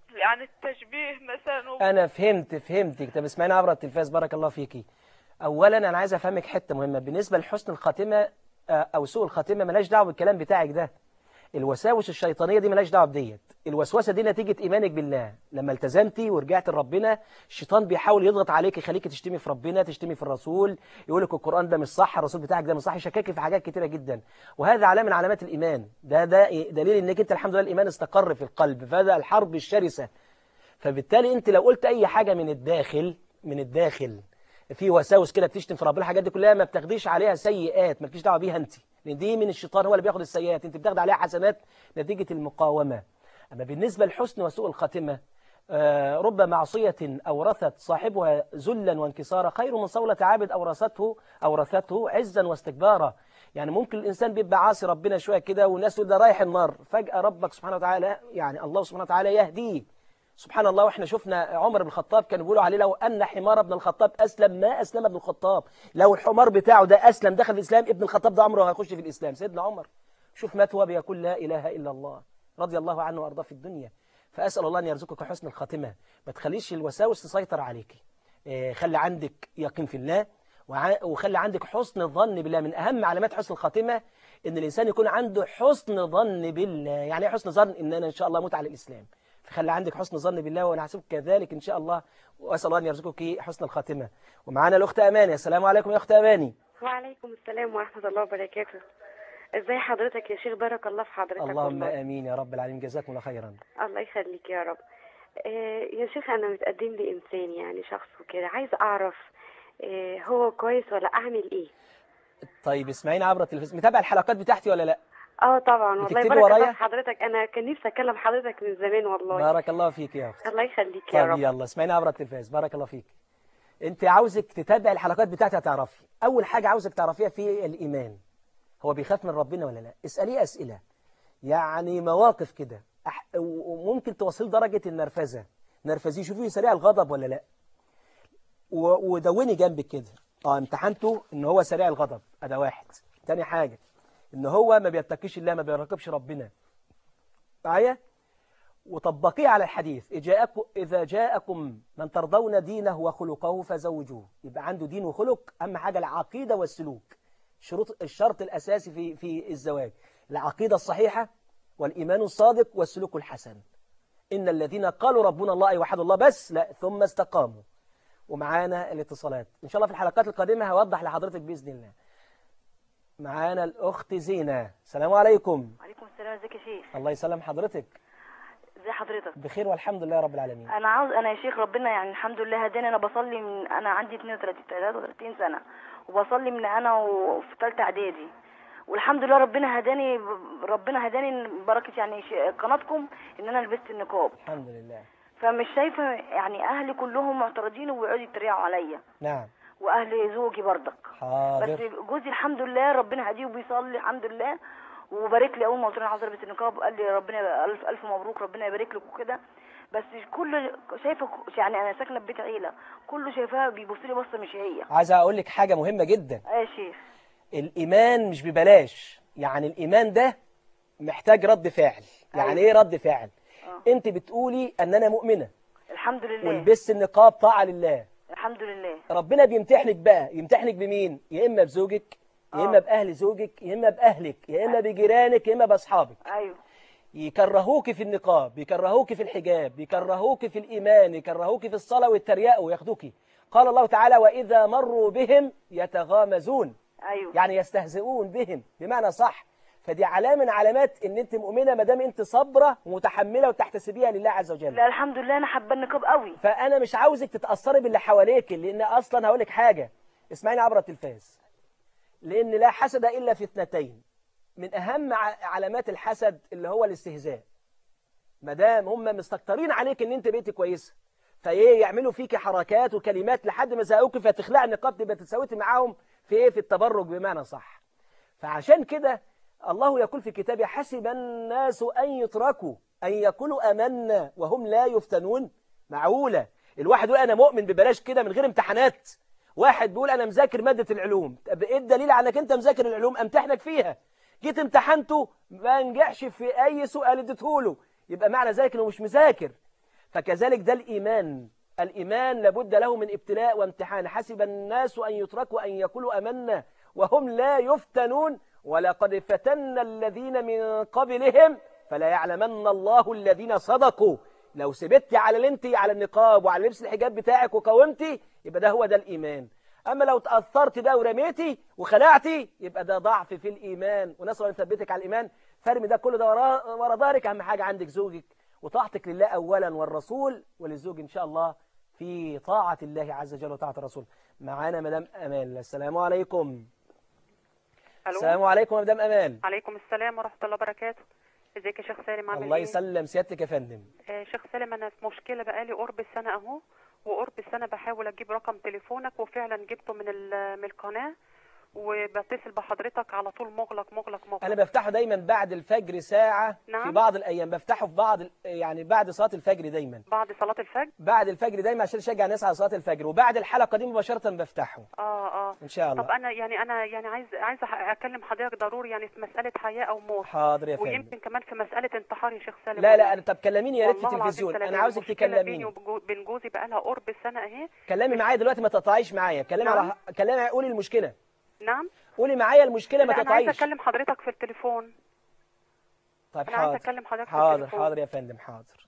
يعني التشبيه مثلا و... انا فهمت فهمتك طب اسمعيني عبر التلفاز بارك الله فيكي اولا انا عايز افهمك حته مهمه بالنسبه لحسن الخاتمه آه، او سوء الخاتمه ملاش دعوه بالكلام بتاعك ده الوساوس الشيطانيه دي ملاش دعوه بديت الوسوسه دي نتيجه ايمانك بالله لما التزمتي ورجعت لربنا الشيطان بيحاول يضغط عليك يخليك تشتمي في ربنا تشتمي في الرسول يقول لك القران ده مش صح الرسول بتاعك ده مش صح يشككي في حاجات كتيره جدا وهذا علامه من علامات الايمان ده ده دليل انك انت الحمد لله الايمان استقر في القلب فهذا الحرب الشرسه فبالتالي انت لو قلت اي حاجه من الداخل من الداخل في وساوس كده بتشتم في ربنا الحاجات دي كلها ما بتاخديش عليها سيئات مالكيش دعوه بيها انت لان دي من الشيطان هو اللي بياخد السيئات انت بتاخد عليها حسنات نتيجه المقاومه اما بالنسبه للحسن وسوء الخاتمه آه، رب معصية أورثت صاحبها ذلا وانكسارا خير من صولة عابد أورثته أورثته عزا واستكبارا يعني ممكن الإنسان بيبقى عاصي ربنا شوية كده والناس تقول ده رايح النار فجأة ربك سبحانه وتعالى يعني الله سبحانه وتعالى يهديه سبحان الله واحنا شفنا عمر بن الخطاب كانوا بيقولوا عليه لو ان حمار ابن الخطاب اسلم ما اسلم ابن الخطاب لو الحمار بتاعه ده اسلم دخل في الاسلام ابن الخطاب ده عمره هيخش في الاسلام سيدنا عمر شوف مات وهو بيقول لا اله الا الله رضي الله عنه وارضاه في الدنيا فاسال الله ان يرزقك حسن الخاتمه ما تخليش الوساوس تسيطر عليك إيه، خلي عندك يقين في الله وع- وخلي عندك حسن الظن بالله من اهم علامات حسن الخاتمه ان الانسان يكون عنده حسن ظن بالله يعني ايه حسن ظن ان انا ان شاء الله اموت على الاسلام فخلي عندك حسن ظن بالله وانا هحسبك كذلك ان شاء الله واسال الله ان يرزقك حسن الخاتمه ومعانا الاخت اماني السلام عليكم يا اخت اماني وعليكم السلام ورحمة الله وبركاته ازي حضرتك يا شيخ بارك الله في حضرتك اللهم والله. امين يا رب العالمين جزاكم الله خيرا الله يخليك يا رب آه يا شيخ انا متقدم لي انسان يعني شخص وكده عايز اعرف آه هو كويس ولا اعمل ايه طيب اسمعيني عبر التلفزيون متابع الحلقات بتاعتي ولا لا اه طبعا والله بتكتبي بارك ورايا؟ الله في حضرتك انا كان نفسي اكلم حضرتك من زمان والله بارك الله فيك يا اخت الله يخليك يا طيب رب يلا اسمعيني عبر التلفاز بارك الله فيك انت عاوزك تتابع الحلقات بتاعتي هتعرفي اول حاجه عاوزك تعرفيها في الايمان هو بيخاف من ربنا ولا لا اساليه اسئله يعني مواقف كده أح... وممكن توصل درجه النرفزه نرفزيه شوفيه سريع الغضب ولا لا و... ودوني جنبك كده اه امتحنته ان هو سريع الغضب ده واحد تاني حاجه ان هو ما بيتقيش الله ما بيراقبش ربنا معايا وطبقيه على الحديث إذا جاءكم, إذا جاءكم من ترضون دينه وخلقه فزوجوه يبقى عنده دين وخلق أهم حاجة العقيدة والسلوك شروط الشرط الأساسي في في الزواج العقيدة الصحيحة والإيمان الصادق والسلوك الحسن إن الذين قالوا ربنا الله أي وحد الله بس لا ثم استقاموا ومعانا الاتصالات إن شاء الله في الحلقات القادمة هوضح لحضرتك بإذن الله معانا الأخت زينة السلام عليكم وعليكم السلام ازيك يا شيخ الله يسلم حضرتك ازي حضرتك بخير والحمد لله رب العالمين انا عاوز انا يا شيخ ربنا يعني الحمد لله هداني انا بصلي من انا عندي 32 33 سنه وبصلي من انا وفي ثالثه اعدادي والحمد لله ربنا هداني ربنا هداني بركه يعني ش- قناتكم ان انا لبست النقاب الحمد لله فمش شايفه يعني اهلي كلهم معترضين وبيقعدوا يتريقوا عليا نعم واهل زوجي برضك بس حاضر جوزي الحمد لله ربنا هديه وبيصلي الحمد لله وبارك لي اول ما قلت له انا عاوز البس النقاب قال لي ربنا يبقى الف الف مبروك ربنا يبارك لك وكده بس كل شايفه يعني انا ساكنه في بيت عيله كله شايفاها بيبص لي بصه مش هي عايز اقول لك حاجه مهمه جدا آه يا شيخ الايمان مش ببلاش يعني الايمان ده محتاج رد فعل يعني ايه رد فعل انت بتقولي ان انا مؤمنه الحمد لله ولبست النقاب طاعه لله الحمد لله ربنا بيمتحنك بقى يمتحنك بمين يا اما بزوجك يا اما باهل زوجك يا اما باهلك يا اما بجيرانك يا اما باصحابك ايوه يكرهوك في النقاب يكرهوك في الحجاب يكرهوك في الإيمان يكرهوك في الصلاة والترياء وياخدوك قال الله تعالى وإذا مروا بهم يتغامزون ايوه يعني يستهزئون بهم بمعنى صح فدي علامة من علامات ان انت مؤمنة ما دام انت صابرة ومتحملة وتحتسبيها لله عز وجل لا الحمد لله انا حابه النقاب قوي فانا مش عاوزك تتأثري باللي حواليك لان اصلا هقول لك حاجة اسمعيني عبر التلفاز لان لا حسد الا في اثنتين من اهم ع- علامات الحسد اللي هو الاستهزاء ما دام هم مستكترين عليك ان انت بقيت كويسه فايه يعملوا فيك حركات وكلمات لحد ما زهقوك فتخلع النقاب تبقى تساويتي معاهم في ايه في التبرج بمعنى صح فعشان كده الله يقول في كتابه حسب الناس ان يتركوا ان يقولوا امنا وهم لا يفتنون معقوله الواحد يقول انا مؤمن ببلاش كده من غير امتحانات واحد بيقول انا مذاكر ماده العلوم طب ايه الدليل على انك انت مذاكر العلوم امتحنك فيها جيت امتحنته ما نجحش في اي سؤال اديته له يبقى معنى ذلك انه مش مذاكر فكذلك ده الإيمان الإيمان لابد له من ابتلاء وامتحان حسب الناس أن يتركوا أن يقولوا أمنا وهم لا يفتنون ولقد فتنا الذين من قبلهم فلا يعلمن الله الذين صدقوا لو سبتي على اللي انت على النقاب وعلى لبس الحجاب بتاعك وقاومتي يبقى ده هو ده الإيمان أما لو تأثرت بقى ورميتي وخلعتي يبقى ده ضعف في الإيمان ونسأل أن يثبتك على الإيمان فرمي ده كله ده ورا, ورا ظهرك أهم حاجة عندك زوجك وطاعتك لله أولا والرسول وللزوج إن شاء الله في طاعة الله عز وجل وطاعة الرسول معانا مدام أمال السلام عليكم الو السلام عليكم يا مدام أمال عليكم السلام ورحمه الله وبركاته ازيك يا شيخ سالم عامل الله ايه يسلم سيادتك يا فندم آه شيخ سالم انا في مشكله بقالي قرب السنه اهو وقرب السنه بحاول اجيب رقم تليفونك وفعلا جبته من ال- من القناه وبتصل بحضرتك على طول مغلق مغلق مغلق أنا بفتحه دايما بعد الفجر ساعة في نعم. بعض الأيام بفتحه في بعض ال- يعني بعد صلاة الفجر دايما بعد صلاه الفجر بعد الفجر دايما عشان أشجع الناس على صلاة الفجر وبعد الحلقة دي مباشرة بفتحه اه اه إن شاء الله طب انا يعني انا يعني عايز عايزه اكلم حضرتك ضروري يعني في مساله حياه او موت حاضر يا فندم ويمكن كمان في مساله انتحار يا شيخ سالم لا لا والله. أنا طب كلميني يا ريت في والله العظيم التلفزيون ثلاثة. أنا عاوزك المشكلة بيني تكلميني وبين جوزي بقى لها قرب السنه اهي كلمي معايا دلوقتي ما تقطعيش معايا كلمي نعم. على كلمي قولي المشكلة نعم قولي معايا المشكلة ما لا انا عايزه تقطعيش اكلم حضرتك في التليفون طيب أنا عايزة حاضر أكلم حضرتك في حاضر التليفون. حاضر يا فندم حاضر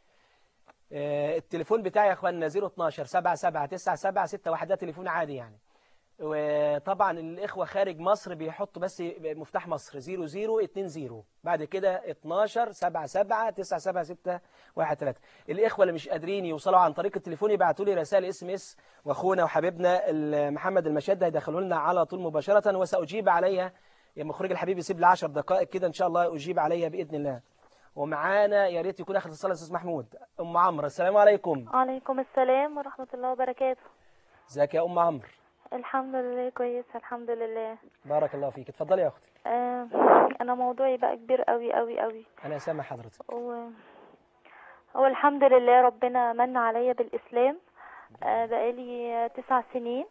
آه، التليفون بتاعي يا اخوانا 012 7797 61 ده تليفون عادي يعني وطبعا الاخوه خارج مصر بيحطوا بس مفتاح مصر 0020 بعد كده 12 77 976 13 الاخوه اللي مش قادرين يوصلوا عن طريق التليفون يبعتوا لي رسائل اس ام اس واخونا وحبيبنا ال- محمد المشد هيدخلوا لنا على طول مباشره وساجيب عليها يا مخرج الحبيب يسيب لي 10 دقائق كده ان شاء الله اجيب عليها باذن الله ومعانا يا ريت يكون اخر اتصال استاذ محمود ام عمرو السلام عليكم عليكم السلام ورحمة الله وبركاته ازيك يا ام عمرو الحمد لله كويس الحمد لله بارك الله فيك اتفضلي يا اختي آه انا موضوعي بقى كبير قوي قوي قوي انا سامع حضرتك و... هو الحمد لله ربنا من عليا بالاسلام آه بقالي تسع سنين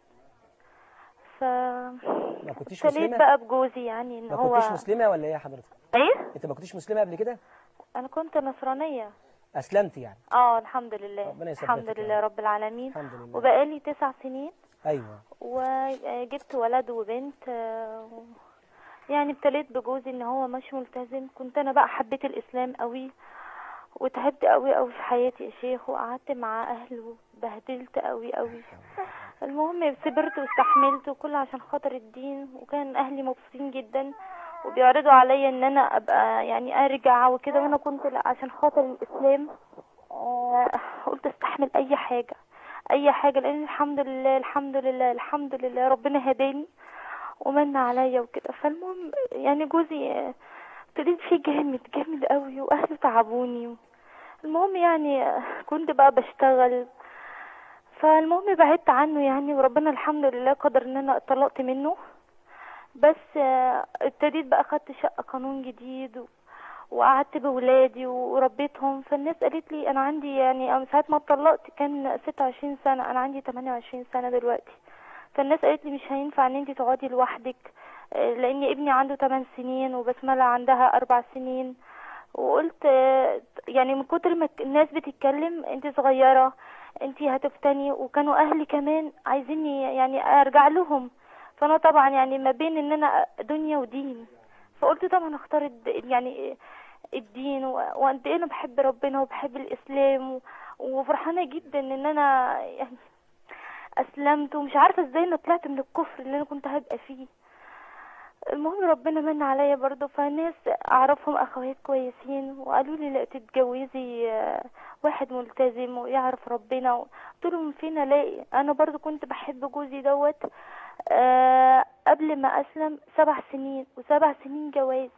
ف ما كنتيش ابتليت مسلمه بقى بجوزي يعني ان ما هو كنتيش مسلمه ولا ايه يا حضرتك ايه انت ما كنتيش مسلمه قبل كده انا كنت نصرانية اسلمت يعني اه الحمد لله ربنا يثبتك الحمد يا لله رب. رب العالمين الحمد لله وبقالي تسع سنين ايوه وجبت ولد وبنت آه، يعني ابتليت بجوزي ان هو مش ملتزم كنت انا بقى حبيت الاسلام قوي وتعبت قوي قوي في حياتي يا شيخ وقعدت مع اهله بهدلت قوي قوي المهم صبرت واستحملت وكل عشان خاطر الدين وكان اهلي مبسوطين جدا وبيعرضوا عليا ان انا ابقى يعني ارجع وكده وانا كنت لا عشان خاطر الاسلام آه، قلت استحمل اي حاجه اي حاجه لان الحمد لله الحمد لله الحمد لله ربنا هداني ومن عليا وكده فالمهم يعني جوزي آه، ابتديت فيه جامد جامد قوي واهله تعبوني المهم يعني آه، كنت بقى بشتغل فالمهم بعدت عنه يعني وربنا الحمد لله قدر ان انا اتطلقت منه بس آه، ابتديت بقى خدت شقة قانون جديد و... وقعدت بولادي وربيتهم فالناس قالت لي انا عندي يعني أنا ساعة ما اتطلقت كان 26 سنة انا عندي 28 سنة دلوقتي فالناس قالت لي مش هينفع ان انت تقعدي لوحدك آه، لان ابني عنده 8 سنين وبسملة عندها 4 سنين وقلت آه، يعني من كتر ما الناس بتتكلم انت صغيرة انت هتفتني وكانوا اهلي كمان عايزيني يعني ارجع لهم فانا طبعا يعني ما بين ان انا دنيا ودين فقلت طبعا اختار الد... يعني الدين و- وقد ايه انا بحب ربنا وبحب الاسلام و... وفرحانه جدا ان انا يعني اسلمت ومش عارفه ازاي انا طلعت من الكفر اللي انا كنت هبقى فيه المهم ربنا من عليا برضه فناس اعرفهم اخوات كويسين وقالوا لي لا تتجوزي آه، واحد ملتزم ويعرف ربنا قلت لهم فين الاقي انا برضه كنت بحب جوزي دوت آه، قبل ما اسلم سبع سنين وسبع سنين جواز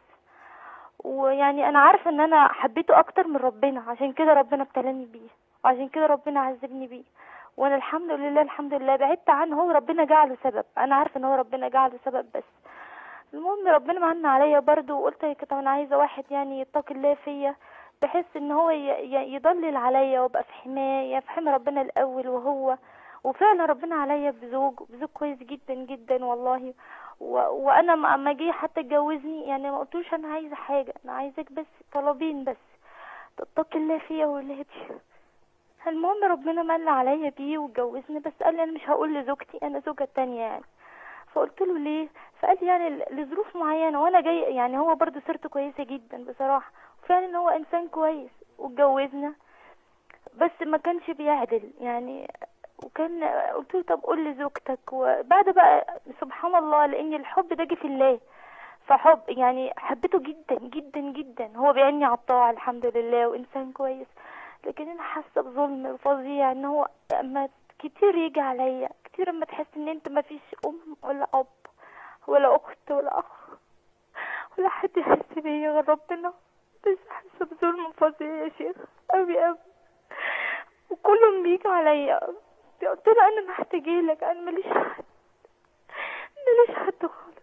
ويعني انا عارفه ان انا حبيته اكتر من ربنا عشان كده ربنا ابتلاني بيه وعشان كده ربنا عذبني بيه وانا الحمد لله الحمد لله بعدت عنه هو ربنا جعله سبب انا عارفه ان هو ربنا جعله سبب بس المهم ربنا من عليا برضو وقلت يا طب انا عايزه واحد يعني يتقي الله فيا بحيث ان هو ي- ي- يضلل عليا وابقى في حمايه في حمايه ربنا الاول وهو وفعلا ربنا عليا بزوج بزوج كويس جدا جدا والله و... وانا ما- اما جه حتى اتجوزني يعني ما قلتوش انا عايزه حاجه انا عايزاك بس طلبين بس تتقي الله فيا وولادي المهم ربنا من عليا بيه واتجوزنا بس قال لي انا مش هقول لزوجتي انا زوجة تانية يعني فقلت له ليه فقال لي يعني ل- لظروف معينة وانا جاي يعني هو برضو سيرته كويسة جدا بصراحة وفعلا هو انسان كويس واتجوزنا بس ما كانش بيعدل يعني وكان قلت له طب قول لزوجتك وبعد بقى سبحان الله لان الحب ده جه في الله فحب يعني حبيته جدا جدا جدا هو بيعني على الطاعة الحمد لله وانسان كويس لكن انا حاسه بظلم فظيع ان هو اما كتير يجي عليا كتير اما تحس ان انت ما فيش ام ولا اب ولا اخت ولا اخ ولا حد يحس بيا غير ربنا بس حاسه بظلم فظيع يا شيخ قوي قوي وكلهم بيجي عليا قلت له انا محتاجه لك انا ماليش حد ماليش حد خالص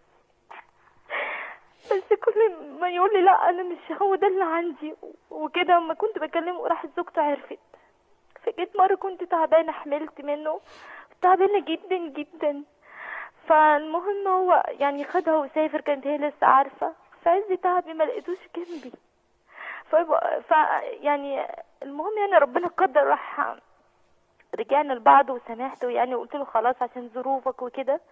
بس كل ما يقول لي لا انا مش هو ده اللي عندي وكده اما كنت بكلمه راحت زوجته عرفت فجيت مره كنت تعبانه حملت منه تعبانه جدا جدا فالمهم هو يعني خدها وسافر كانت هي لسه عارفه في عز تعبي ما لقيتوش جنبي ف... ف يعني المهم يعني ربنا قدر راح رجعنا لبعض وسامحته يعني وقلت له خلاص عشان ظروفك وكده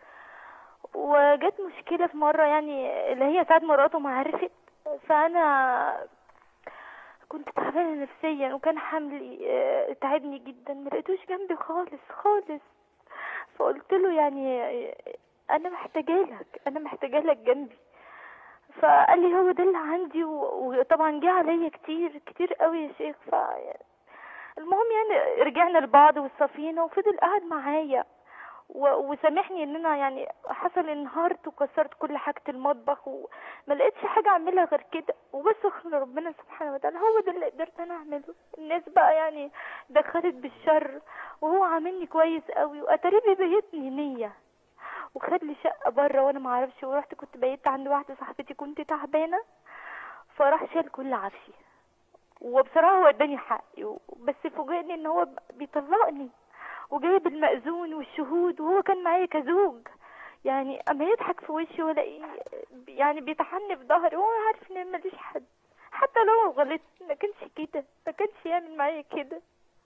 وجت مشكلة في مرة يعني اللي هي ساعة مراته ما عرفت فأنا كنت تعبانة نفسيا وكان حملي آه، تعبني جدا ما لقيتوش جنبي خالص خالص فقلت له يعني آه، أنا محتاجة لك أنا محتاجة لك جنبي فقال لي هو ده اللي عندي و- وطبعا جه عليا كتير كتير قوي يا شيخ ف المهم يعني رجعنا لبعض والسفينة وفضل قاعد معايا و- وسامحني ان انا يعني حصل انهارت وكسرت كل حاجة المطبخ وما لقيتش حاجة اعملها غير كده وبس اخلي ربنا سبحانه وتعالى هو ده اللي قدرت انا اعمله الناس بقى يعني دخلت بالشر وهو عاملني كويس قوي واتاري بيبيتني نية وخد لي شقة بره وانا ما اعرفش ورحت كنت بيت عند واحدة صاحبتي كنت تعبانة فراح شال كل عفشي وبصراحة هو اداني حقي و- بس فوجئني ان هو بيطلقني وجايب المأذون والشهود وهو كان معايا كزوج يعني اما يضحك في وشي ولا ايه يعني بيطحني في ظهري وهو عارف ان ماليش حد حتى لو غلطت ما كانش كده ما كانش يعمل معايا كده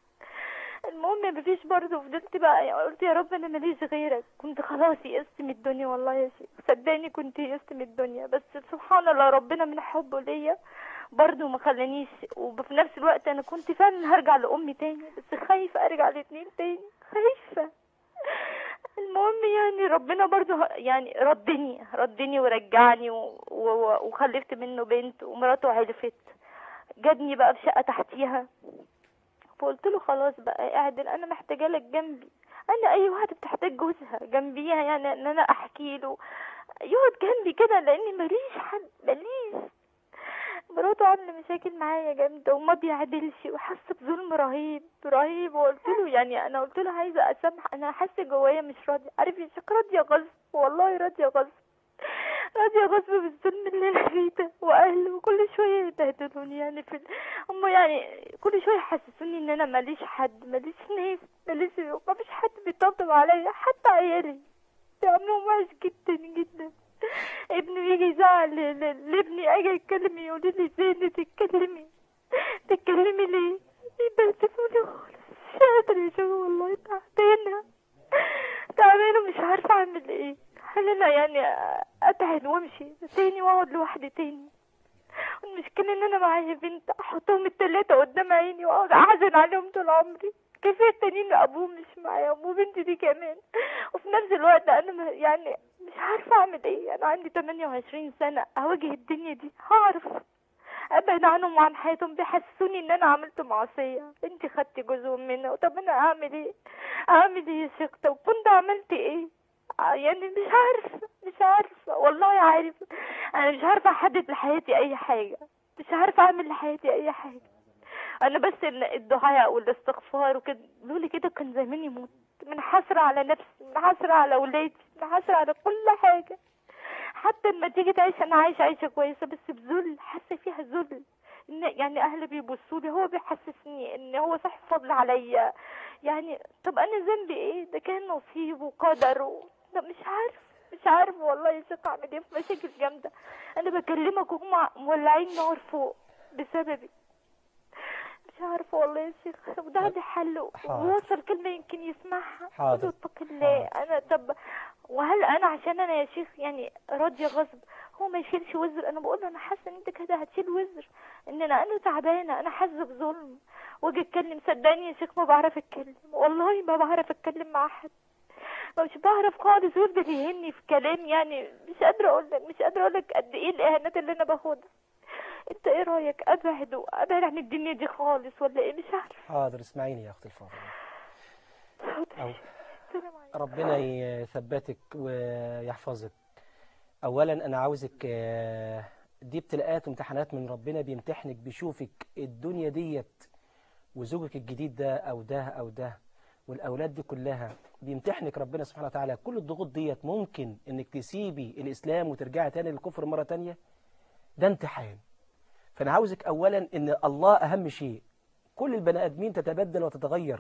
المهم مفيش برضه فضلت بقى يعني قلت يا رب انا ماليش غيرك كنت خلاص يئست من الدنيا والله يا شيخ صدقني كنت يئست من الدنيا بس سبحان الله ربنا من حبه ليا برضه ما خلانيش وفي نفس الوقت انا كنت فعلا هرجع لامي تاني بس خايفه ارجع لاتنين تاني خايفه المهم يعني ربنا برضو ه- يعني ردني ردني ورجعني و... و... وخلفت منه بنت ومراته عرفت جابني بقى في شقة تحتيها فقلت له خلاص بقى اعدل انا محتاجة لك جنبي انا اي واحدة بتحتاج جوزها جنبيها يعني ان انا احكي له يقعد جنبي كده لاني ماليش حد ماليش مراته عامله مشاكل معايا جامده وما بيعدلش وحاسه بظلم رهيب رهيب وقلت له يعني انا قلت له عايزه اسامح انا حاسه جوايا مش راضيه عارف يا شيخ راضيه غصب والله راضيه غصب راضيه غصب بالظلم اللي انا فيه ده واهله كل شويه يبهدلوني يعني في ال- هم يعني كل شويه يحسسوني ان انا ماليش حد ماليش ناس ماليش ما فيش حد بيطبطب عليا حتى عيالي بيعملوا وحش جدا جدا ابنه يجي يزعل ل- ل- لابني اجي اتكلم يقول لي ازاي تتكلمي تتكلمي ليه يبهدلوني خالص مش قادرة يا شباب والله تعبانة تعبانة مش عارفة اعمل ايه هل انا يعني اتعب وامشي تاني واقعد لوحدي تاني والمشكلة ان انا معايا بنت احطهم التلاتة قدام عيني واقعد احزن عليهم طول عمري كفاية التانيين ابوهم مش معاهم وبنتي دي كمان وفي نفس الوقت انا ما- يعني مش عارفة اعمل ايه انا عندي 28 سنة اواجه الدنيا دي هعرف ابعد عنهم وعن حياتهم بيحسسوني ان انا عملت معصية انت خدتي جزء منها طب انا اعمل ايه اعمل ايه يا شيخ طب كنت عملت ايه ع- يعني مش عارفة مش عارفة والله عارفة انا مش عارفة احدد لحياتي اي حاجة مش عارفة اعمل لحياتي اي حاجة انا بس إن الدعاء والاستغفار وكده لولي كده كان زماني موت من حسرة على نفسي من حسرة على ولادي من حسرة على كل حاجة حتى لما تيجي تعيش انا عايشة عيشة كويسة بس بذل حاسة فيها ذل ان يعني اهلي بيبصوا لي هو بيحسسني ان هو صاحب فضل عليا يعني طب انا ذنبي ايه ده كان نصيب وقدر و... ده مش عارف مش عارف والله يا شيخ اعمل ايه في مشاكل جامدة انا بكلمك وهم مولعين نار فوق بسببي مش عارفة والله يا شيخ وده عندي حل حاضر. ووصل كلمة يمكن يسمعها حاضر. قول له اتق الله أنا طب وهل أنا عشان أنا يا شيخ يعني راضية غصب هو ما يشيلش وزر أنا بقول له أنا حاسة إن أنت كده هتشيل وزر إن أنا أنا تعبانة أنا حاسة بظلم واجي أتكلم صدقني يا شيخ ما بعرف أتكلم والله ما بعرف أتكلم مع حد مش بعرف خالص ويفضل يهني في كلام يعني مش قادرة أقول لك مش قادرة أقول لك قد إيه الإهانات اللي أنا باخدها أنت إيه رأيك أبعد وأبعد عن الدنيا دي خالص ولا إيه مش عارفة حاضر اسمعيني يا أختي الفاضلة أو السلام عليكم ربنا يثبتك ويحفظك أولا أنا عاوزك آه، دي ابتلاءات وامتحانات من ربنا بيمتحنك بيشوفك الدنيا ديت وزوجك الجديد ده أو ده أو ده والأولاد دي كلها بيمتحنك ربنا سبحانه وتعالى كل الضغوط ديت ممكن إنك تسيبي الإسلام وترجعي تاني للكفر مرة تانية ده امتحان فأنا عاوزك أولا إن الله أهم شيء كل البني آدمين تتبدل وتتغير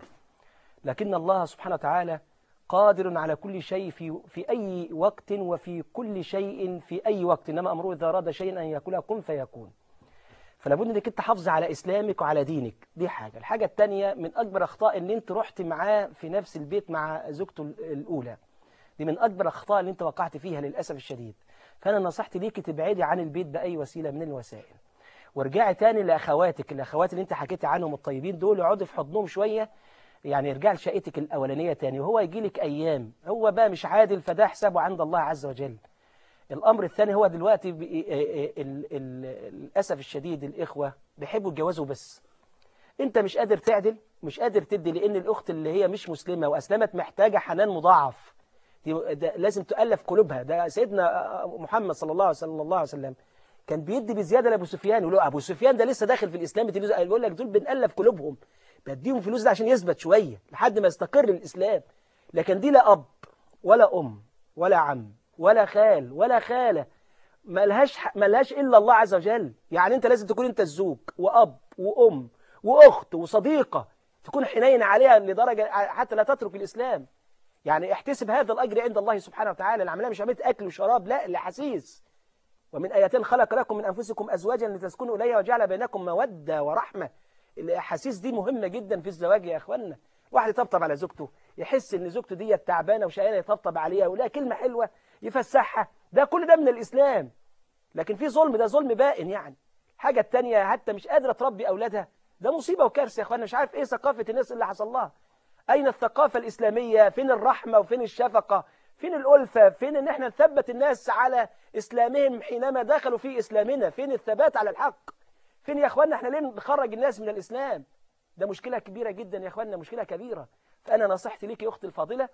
لكن الله سبحانه وتعالى قادر على كل شيء في في أي وقت وفي كل شيء في أي وقت إنما أمره إذا أراد شيئا أن يقول كن فيكون فلا بد انك انت تحافظ على اسلامك وعلى دينك دي حاجه الحاجه الثانيه من اكبر اخطاء ان انت رحت معاه في نفس البيت مع زوجته الاولى دي من اكبر الاخطاء اللي انت وقعت فيها للاسف الشديد فانا نصيحتي ليكي تبعدي عن البيت باي وسيله من الوسائل وارجعي تاني لاخواتك الاخوات اللي انت حكيتي عنهم الطيبين دول اقعدي في حضنهم شويه يعني ارجع لشقتك الاولانيه تاني وهو يجي لك ايام هو بقى مش عادل فده حسابه عند الله عز وجل الامر الثاني هو دلوقتي ب- ال- ال- ال- للاسف الشديد الاخوه بيحبوا يتجوزوا بس انت مش قادر تعدل مش قادر تدي لان الاخت اللي هي مش مسلمه واسلمت محتاجه حنان مضاعف دي- ده لازم تؤلف قلوبها ده سيدنا محمد صلى الله عليه وسلم الله عليه وسلم كان بيدي بزياده لابو سفيان يقول له ابو سفيان ده لسه داخل في الاسلام بتدي- يقول لك دول بنألف قلوبهم بديهم فلوس ده عشان يثبت شويه لحد ما يستقر الاسلام لكن دي لا اب ولا ام ولا عم ولا خال ولا خاله ملهاش ح- ملهاش الا الله عز وجل يعني انت لازم تكون انت الزوج واب وام واخت وصديقه تكون حنين عليها لدرجه حتى لا تترك الاسلام يعني احتسب هذا الاجر عند الله سبحانه وتعالى العمليه مش عمليه اكل وشراب لا الاحاسيس ومن ايات خلق لكم من انفسكم ازواجا لتسكنوا اليها وجعل بينكم موده ورحمه الاحاسيس دي مهمه جدا في الزواج يا اخوانا واحد يطبطب على زوجته يحس ان زوجته دي تعبانه وشقيانه يطبطب عليها ولا كلمه حلوه يفسحها ده كل ده من الاسلام لكن في ظلم ده ظلم بائن يعني الحاجه الثانيه حتى مش قادره تربي اولادها ده مصيبه وكارثه يا اخوانا مش عارف ايه ثقافه الناس اللي حصل لها اين الثقافه الاسلاميه فين الرحمه وفين الشفقه فين الالفه فين ان احنا نثبت الناس على اسلامهم حينما دخلوا في اسلامنا فين الثبات على الحق فين يا اخوانا احنا ليه نخرج الناس من الاسلام ده مشكله كبيره جدا يا اخوانا مشكله كبيره فانا نصيحتي ليك يا اختي الفاضله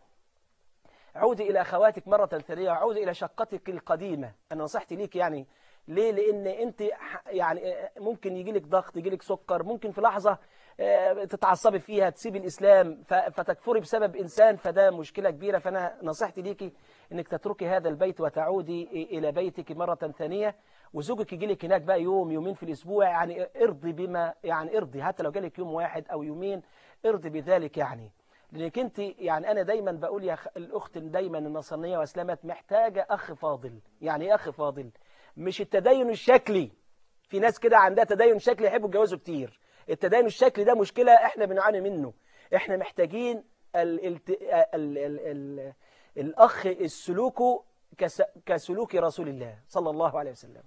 عودي إلى أخواتك مرة ثانية وعودي إلى شقتك القديمة أنا نصيحتي ليك يعني ليه لأن أنت ح- يعني آه، ممكن يجي لك ضغط يجي لك سكر ممكن في لحظة آه، تتعصبي فيها تسيبي الإسلام ف- فتكفري بسبب إنسان فده مشكلة كبيرة فأنا نصيحتي ليكي أنك تتركي هذا البيت وتعودي إ- إلى بيتك مرة ثانية وزوجك يجي لك هناك بقى يوم يومين في الأسبوع يعني ارضي بما يعني ارضي حتى لو جالك يوم واحد أو يومين ارضي بذلك يعني لانك انت يعني انا دايما بقول يا خ- الاخت دايما النصرانيه واسلمت محتاجه اخ فاضل يعني ايه اخ فاضل مش التدين الشكلي في ناس كده عندها تدين شكلي يحبوا يتجوزوا كتير التدين الشكلي ده مشكله احنا بنعاني منه احنا محتاجين ال ال ال ال ال الاخ السلوك كس كسلوك رسول الله صلى الله عليه وسلم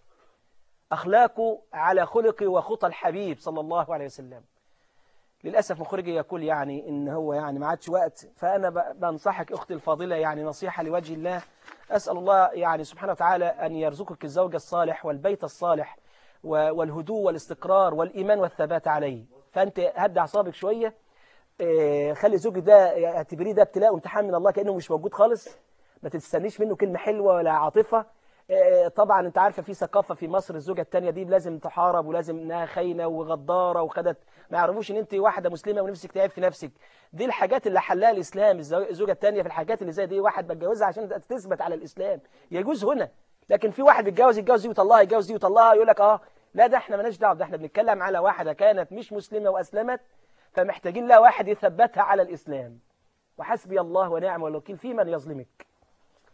اخلاقه على خلق وخطى الحبيب صلى الله عليه وسلم للأسف مخرجي يقول يعني إن هو يعني ما عادش وقت فأنا ب- بنصحك أختي الفاضلة يعني نصيحة لوجه الله أسأل الله يعني سبحانه وتعالى أن يرزقك الزوج الصالح والبيت الصالح و- والهدوء والاستقرار والإيمان والثبات عليه فأنت هدي أعصابك شوية آه، خلي زوجك ده اعتبريه ده ابتلاء وامتحان من الله كأنه مش موجود خالص ما تستنيش منه كلمة حلوة ولا عاطفة آه، طبعا انت عارفه في ثقافه في مصر الزوجه الثانيه دي لازم تحارب ولازم انها خاينه وغداره وخدت ما يعرفوش ان انت واحده مسلمه ونفسك تعب في نفسك دي الحاجات اللي حلها الاسلام الزو- الزوجه الثانيه في الحاجات اللي زي دي واحد بتجوزها عشان تثبت على الاسلام يجوز هنا لكن في واحد بيتجوز يتجوز دي ويطلقها يتجوز دي ويطلقها يقول لك اه لا ده احنا مالناش دعوه ده احنا بنتكلم على واحده كانت مش مسلمه واسلمت فمحتاجين لها واحد يثبتها على الاسلام وحسبي الله ونعم الوكيل في من يظلمك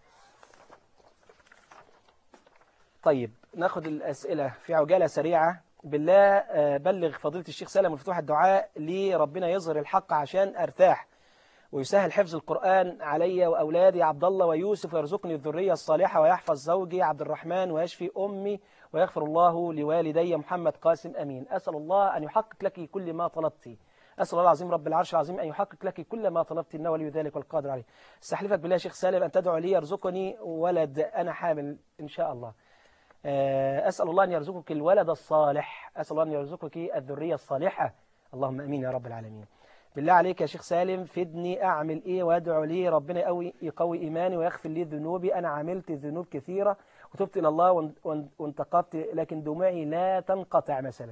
طيب ناخد الأسئلة في عجالة سريعة بالله آه، بلغ فضيلة الشيخ سالم مفتوح الدعاء لي ربنا يظهر الحق عشان أرتاح ويسهل حفظ القرآن علي وأولادي عبد الله ويوسف ويرزقني الذرية الصالحة ويحفظ زوجي عبد الرحمن ويشفي أمي ويغفر الله لوالدي محمد قاسم أمين أسأل الله أن يحقق لك كل ما طلبت أسأل الله العظيم رب العرش العظيم أن يحقق لك كل ما طلبت إنه ولي ذلك والقادر عليه استحلفك بالله يا شيخ سالم أن تدعو لي يرزقني ولد أنا حامل إن شاء الله آه، أسأل الله أن يرزقك الولد الصالح أسأل الله أن يرزقك الذرية الصالحة اللهم أمين يا رب العالمين بالله عليك يا شيخ سالم فدني أعمل إيه وأدعو لي ربنا يقوي, يقوي إيماني ويغفر لي ذنوبي أنا عملت ذنوب كثيرة وتبت إلى الله وان- وان- وانتقبت لكن دموعي لا تنقطع مثلا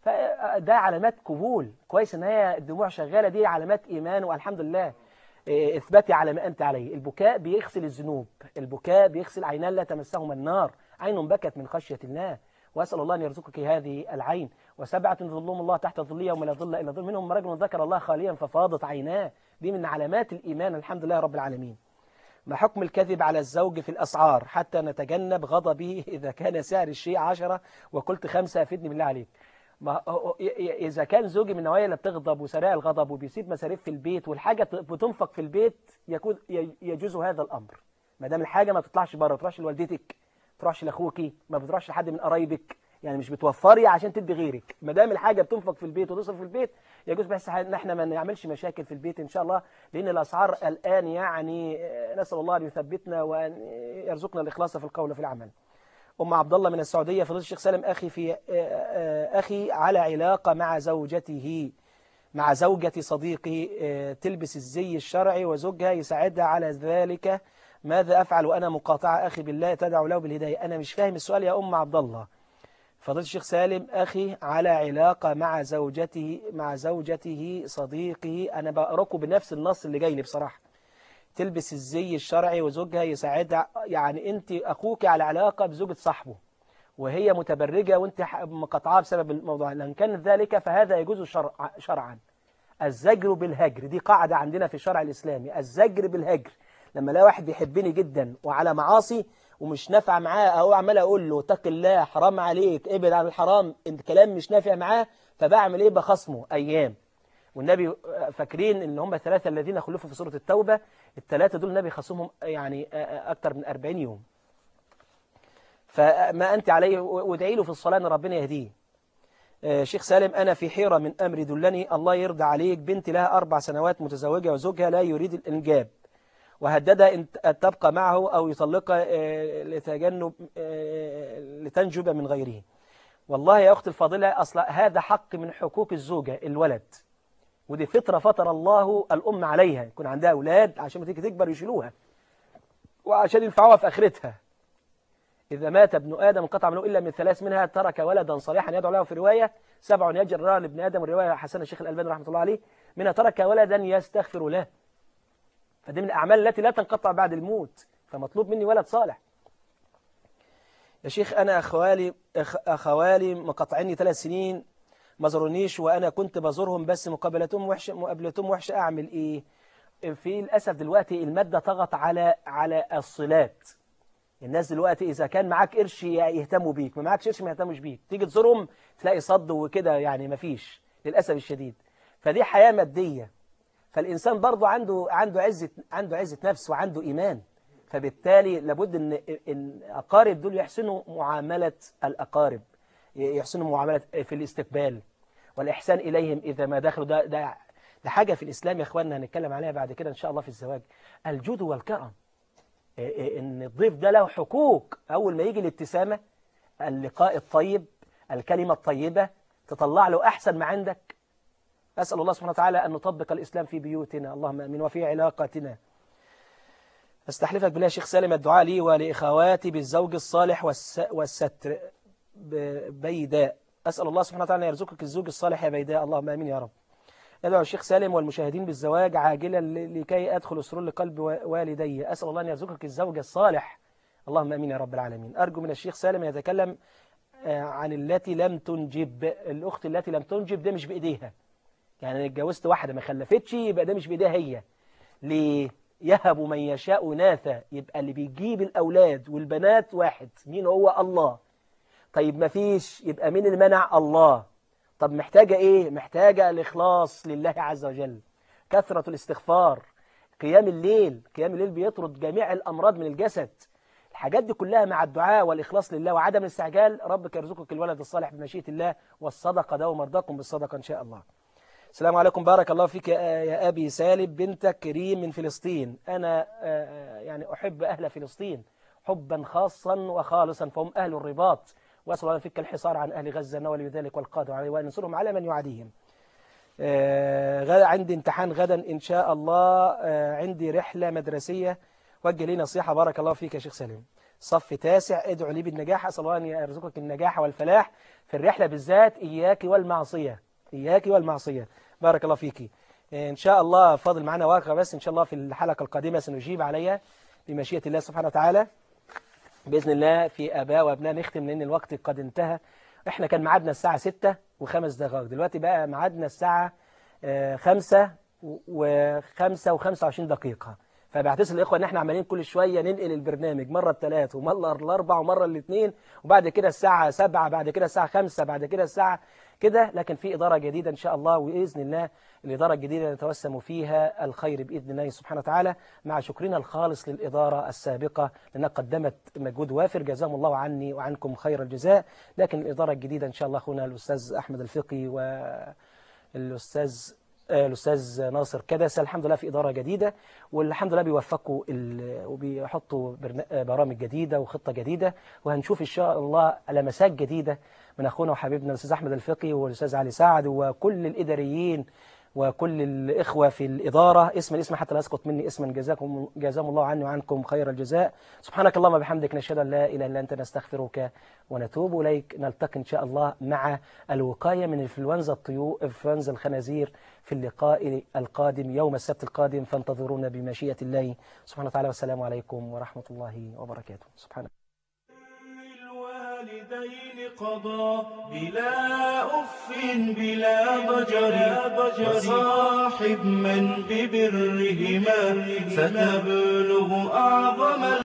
فده علامات قبول كويس ان هي الدموع شغالة دي علامات إيمان والحمد لله إيه، اثبتي على ما أنت عليه البكاء بيغسل الذنوب البكاء بيغسل عينان لا تمسهما النار عين بكت من خشية الله وأسأل الله أن يرزقك هذه العين وسبعة ظلهم الله تحت ظل يوم لا ظل إلا ظل منهم رجل ذكر الله خاليا ففاضت عيناه دي من علامات الإيمان الحمد لله رب العالمين ما حكم الكذب على الزوج في الأسعار حتى نتجنب غضبه إذا كان سعر الشيء عشرة وقلت خمسة أفيدني بالله عليك ما هو- ي- ي- إذا كان زوجي من النوعية اللي بتغضب وسراء الغضب وبيسيب مصاريف في البيت والحاجة ت- بتنفق في البيت يكون ي- يجوز هذا الأمر ما دام الحاجة ما بتطلعش بره ما تروحش لوالدتك ما تروحش لاخوكي ما بتروحش لحد من قرايبك يعني مش بتوفري عشان تدي غيرك ما دام الحاجه بتنفق في البيت وتصرف في البيت يجوز بس ان احنا ما نعملش مشاكل في البيت ان شاء الله لان الاسعار الان يعني آه، نسال الله ان يثبتنا وان يرزقنا الاخلاص في القول وفي العمل ام عبد الله من السعوديه فضيله الشيخ سالم اخي في آه، آه، اخي على علاقه مع زوجته مع زوجة صديقي آه، تلبس الزي الشرعي وزوجها يساعدها على ذلك ماذا أفعل وأنا مقاطعة أخي بالله تدعو له بالهداية أنا مش فاهم السؤال يا أم عبد الله فضيلة الشيخ سالم أخي على علاقة مع زوجته مع زوجته صديقه أنا بقرأكم بنفس النص اللي جاي لي بصراحة تلبس الزي الشرعي وزوجها يساعدها يعني أنت أخوك على علاقة بزوجة صاحبه وهي متبرجة وانت ح- مقاطعاه بسبب الموضوع لأن كان ذلك فهذا يجوز شرع شرعا الزجر بالهجر دي قاعدة عندنا في الشرع الإسلامي الزجر بالهجر لما لا واحد بيحبني جدا وعلى معاصي ومش نافع معاه أو عمال أقول له اتق الله حرام عليك ابعد عن الحرام الكلام مش نافع معاه فبعمل إيه بخصمه أيام والنبي فاكرين ان هم الثلاثة الذين خلفوا في سورة التوبة الثلاثة دول النبي خصمهم يعني أكتر من 40 يوم فما أنت عليه وادعي له في الصلاة أن ربنا يهديه آه، شيخ سالم أنا في حيرة من أمر دلني الله يرضى عليك بنتي لها أربع سنوات متزوجة وزوجها لا يريد الإنجاب وهددها أن تبقى معه أو يطلقها آه، لتجنب آه، لتنجب من غيره والله يا أختي الفاضلة أصلا هذا حق من حقوق الزوجة الولد ودي فطرة فطر الله الأم عليها يكون عندها أولاد عشان ما تيجي تكبر يشيلوها وعشان ينفعوها في آخرتها إذا مات ابن آدم انقطع منه إلا من ثلاث منها ترك ولدا صالحا يدعو له في رواية سبع يجرى لابن آدم الرواية حسن الشيخ الألباني رحمة الله عليه منها ترك ولدا يستغفر له فدي من الأعمال التي لا تنقطع بعد الموت فمطلوب مني ولد صالح يا شيخ أنا أخوالي أخ أخوالي مقاطعني ثلاث سنين ما زارونيش وأنا كنت بزورهم بس مقابلتهم وحشة مقابلتهم وحشة أعمل إيه؟ في للأسف دلوقتي المادة طغت على على الصلات الناس دلوقتي إذا كان معاك قرش يهتموا بيك ما معاكش قرش ما يهتموش بيك تيجي تزورهم تلاقي صد وكده يعني ما فيش للأسف الشديد فدي حياة مادية فالإنسان برضه عنده عنده عزة عنده عزة نفس وعنده إيمان فبالتالي لابد ان ان اقارب دول يحسنوا معامله الاقارب يحسنوا معامله في الاستقبال والاحسان اليهم اذا ما دخلوا ده ده ده حاجه في الاسلام يا اخواننا هنتكلم عليها بعد كده ان شاء الله في الزواج الجود والكرم ان الضيف ده له حقوق اول ما يجي الابتسامه اللقاء الطيب الكلمه الطيبه تطلع له احسن ما عندك اسال الله سبحانه وتعالى ان نطبق الاسلام في بيوتنا اللهم امين وفي علاقاتنا استحلفك بالله شيخ سالم الدعاء لي ولإخواتي بالزوج الصالح والس... والستر ب... بيداء أسأل الله سبحانه وتعالى أن يرزقك الزوج الصالح يا بيداء اللهم آمين يا رب أدعو الشيخ سالم والمشاهدين بالزواج عاجلا ل... لكي أدخل سرور لقلب والدي أسأل الله أن يرزقك الزوج الصالح اللهم آمين يا رب العالمين أرجو من الشيخ سالم يتكلم عن التي لم تنجب الأخت التي لم تنجب ده مش بإيديها يعني أنا اتجوزت واحدة ما خلفتش يبقى ده مش بإيديها هي ليه يهب من يشاء ناثا يبقى اللي بيجيب الأولاد والبنات واحد مين هو الله طيب ما فيش يبقى مين اللي منع الله طب محتاجة ايه محتاجة الإخلاص لله عز وجل كثرة الاستغفار قيام الليل قيام الليل بيطرد جميع الأمراض من الجسد الحاجات دي كلها مع الدعاء والإخلاص لله وعدم الاستعجال ربك يرزقك الولد الصالح بمشيئة الله والصدقة ده ومرضاكم بالصدقة إن شاء الله السلام عليكم بارك الله فيك يا يا أبي سالم بنتك كريم من فلسطين أنا آه، يعني أحب أهل فلسطين حبا خاصا وخالصا فهم أهل الرباط وأسأل الله فيك الحصار عن أهل غزة إنه ولي ذلك والقادر عليه وأن ينصرهم على من يعاديهم آه، غدا عندي امتحان غدا إن شاء الله آه، عندي رحلة مدرسية وجه لي نصيحة بارك الله فيك يا شيخ سليم صف تاسع ادعو لي بالنجاح أسأل الله أن يرزقك النجاح والفلاح في الرحلة بالذات إياك والمعصية إياك والمعصية بارك الله فيك إن شاء الله فاضل معنا واقع بس إن شاء الله في الحلقة القادمة سنجيب عليها بمشيئة الله سبحانه وتعالى بإذن الله في آباء وأبناء نختم لأن الوقت قد انتهى إحنا كان ميعادنا الساعة 6 وخمس دقائق دلوقتي بقى ميعادنا الساعة آه، 5 وخمسة وخمسة وعشرين دقيقة فبعتذر الإخوة إن إحنا عمالين كل شوية ننقل البرنامج مرة الثلاث ومرة الأربع ومرة الاثنين وبعد كده الساعة سبعة بعد كده الساعة خمسة بعد كده الساعة كده لكن في إدارة جديدة إن شاء الله وبإذن الله الإدارة الجديدة نتوسم فيها الخير بإذن الله سبحانه وتعالى مع شكرنا الخالص للإدارة السابقة لأنها قدمت مجهود وافر جزاهم الله عني وعنكم خير الجزاء لكن الإدارة الجديدة إن شاء الله أخونا الأستاذ أحمد الفقي والأستاذ آه، الأستاذ ناصر كدس الحمد لله في إدارة جديدة والحمد لله بيوفقوا ال- وبيحطوا برنا- آه، برامج جديدة وخطة جديدة وهنشوف إن شاء الله لمسات جديدة من أخونا وحبيبنا الأستاذ أحمد الفقي والأستاذ علي سعد وكل الإداريين وكل الإخوة في الإدارة اسم الاسم حتى لا يسقط مني اسما جزاكم جزاهم الله عني وعنكم خير الجزاء سبحانك اللهم وبحمدك نشهد أن لا إله إلا أنت نستغفرك ونتوب إليك نلتقي إن شاء الله مع الوقاية من إنفلونزا الطيور إنفلونزا الخنازير في اللقاء القادم يوم السبت القادم فانتظرونا بمشيئة الله سبحانه وتعالى والسلام عليكم ورحمة الله وبركاته سبحانه الوالدين قضى بلا أف بلا ضجر وصاحب من ببرهما فتبلغ أعظم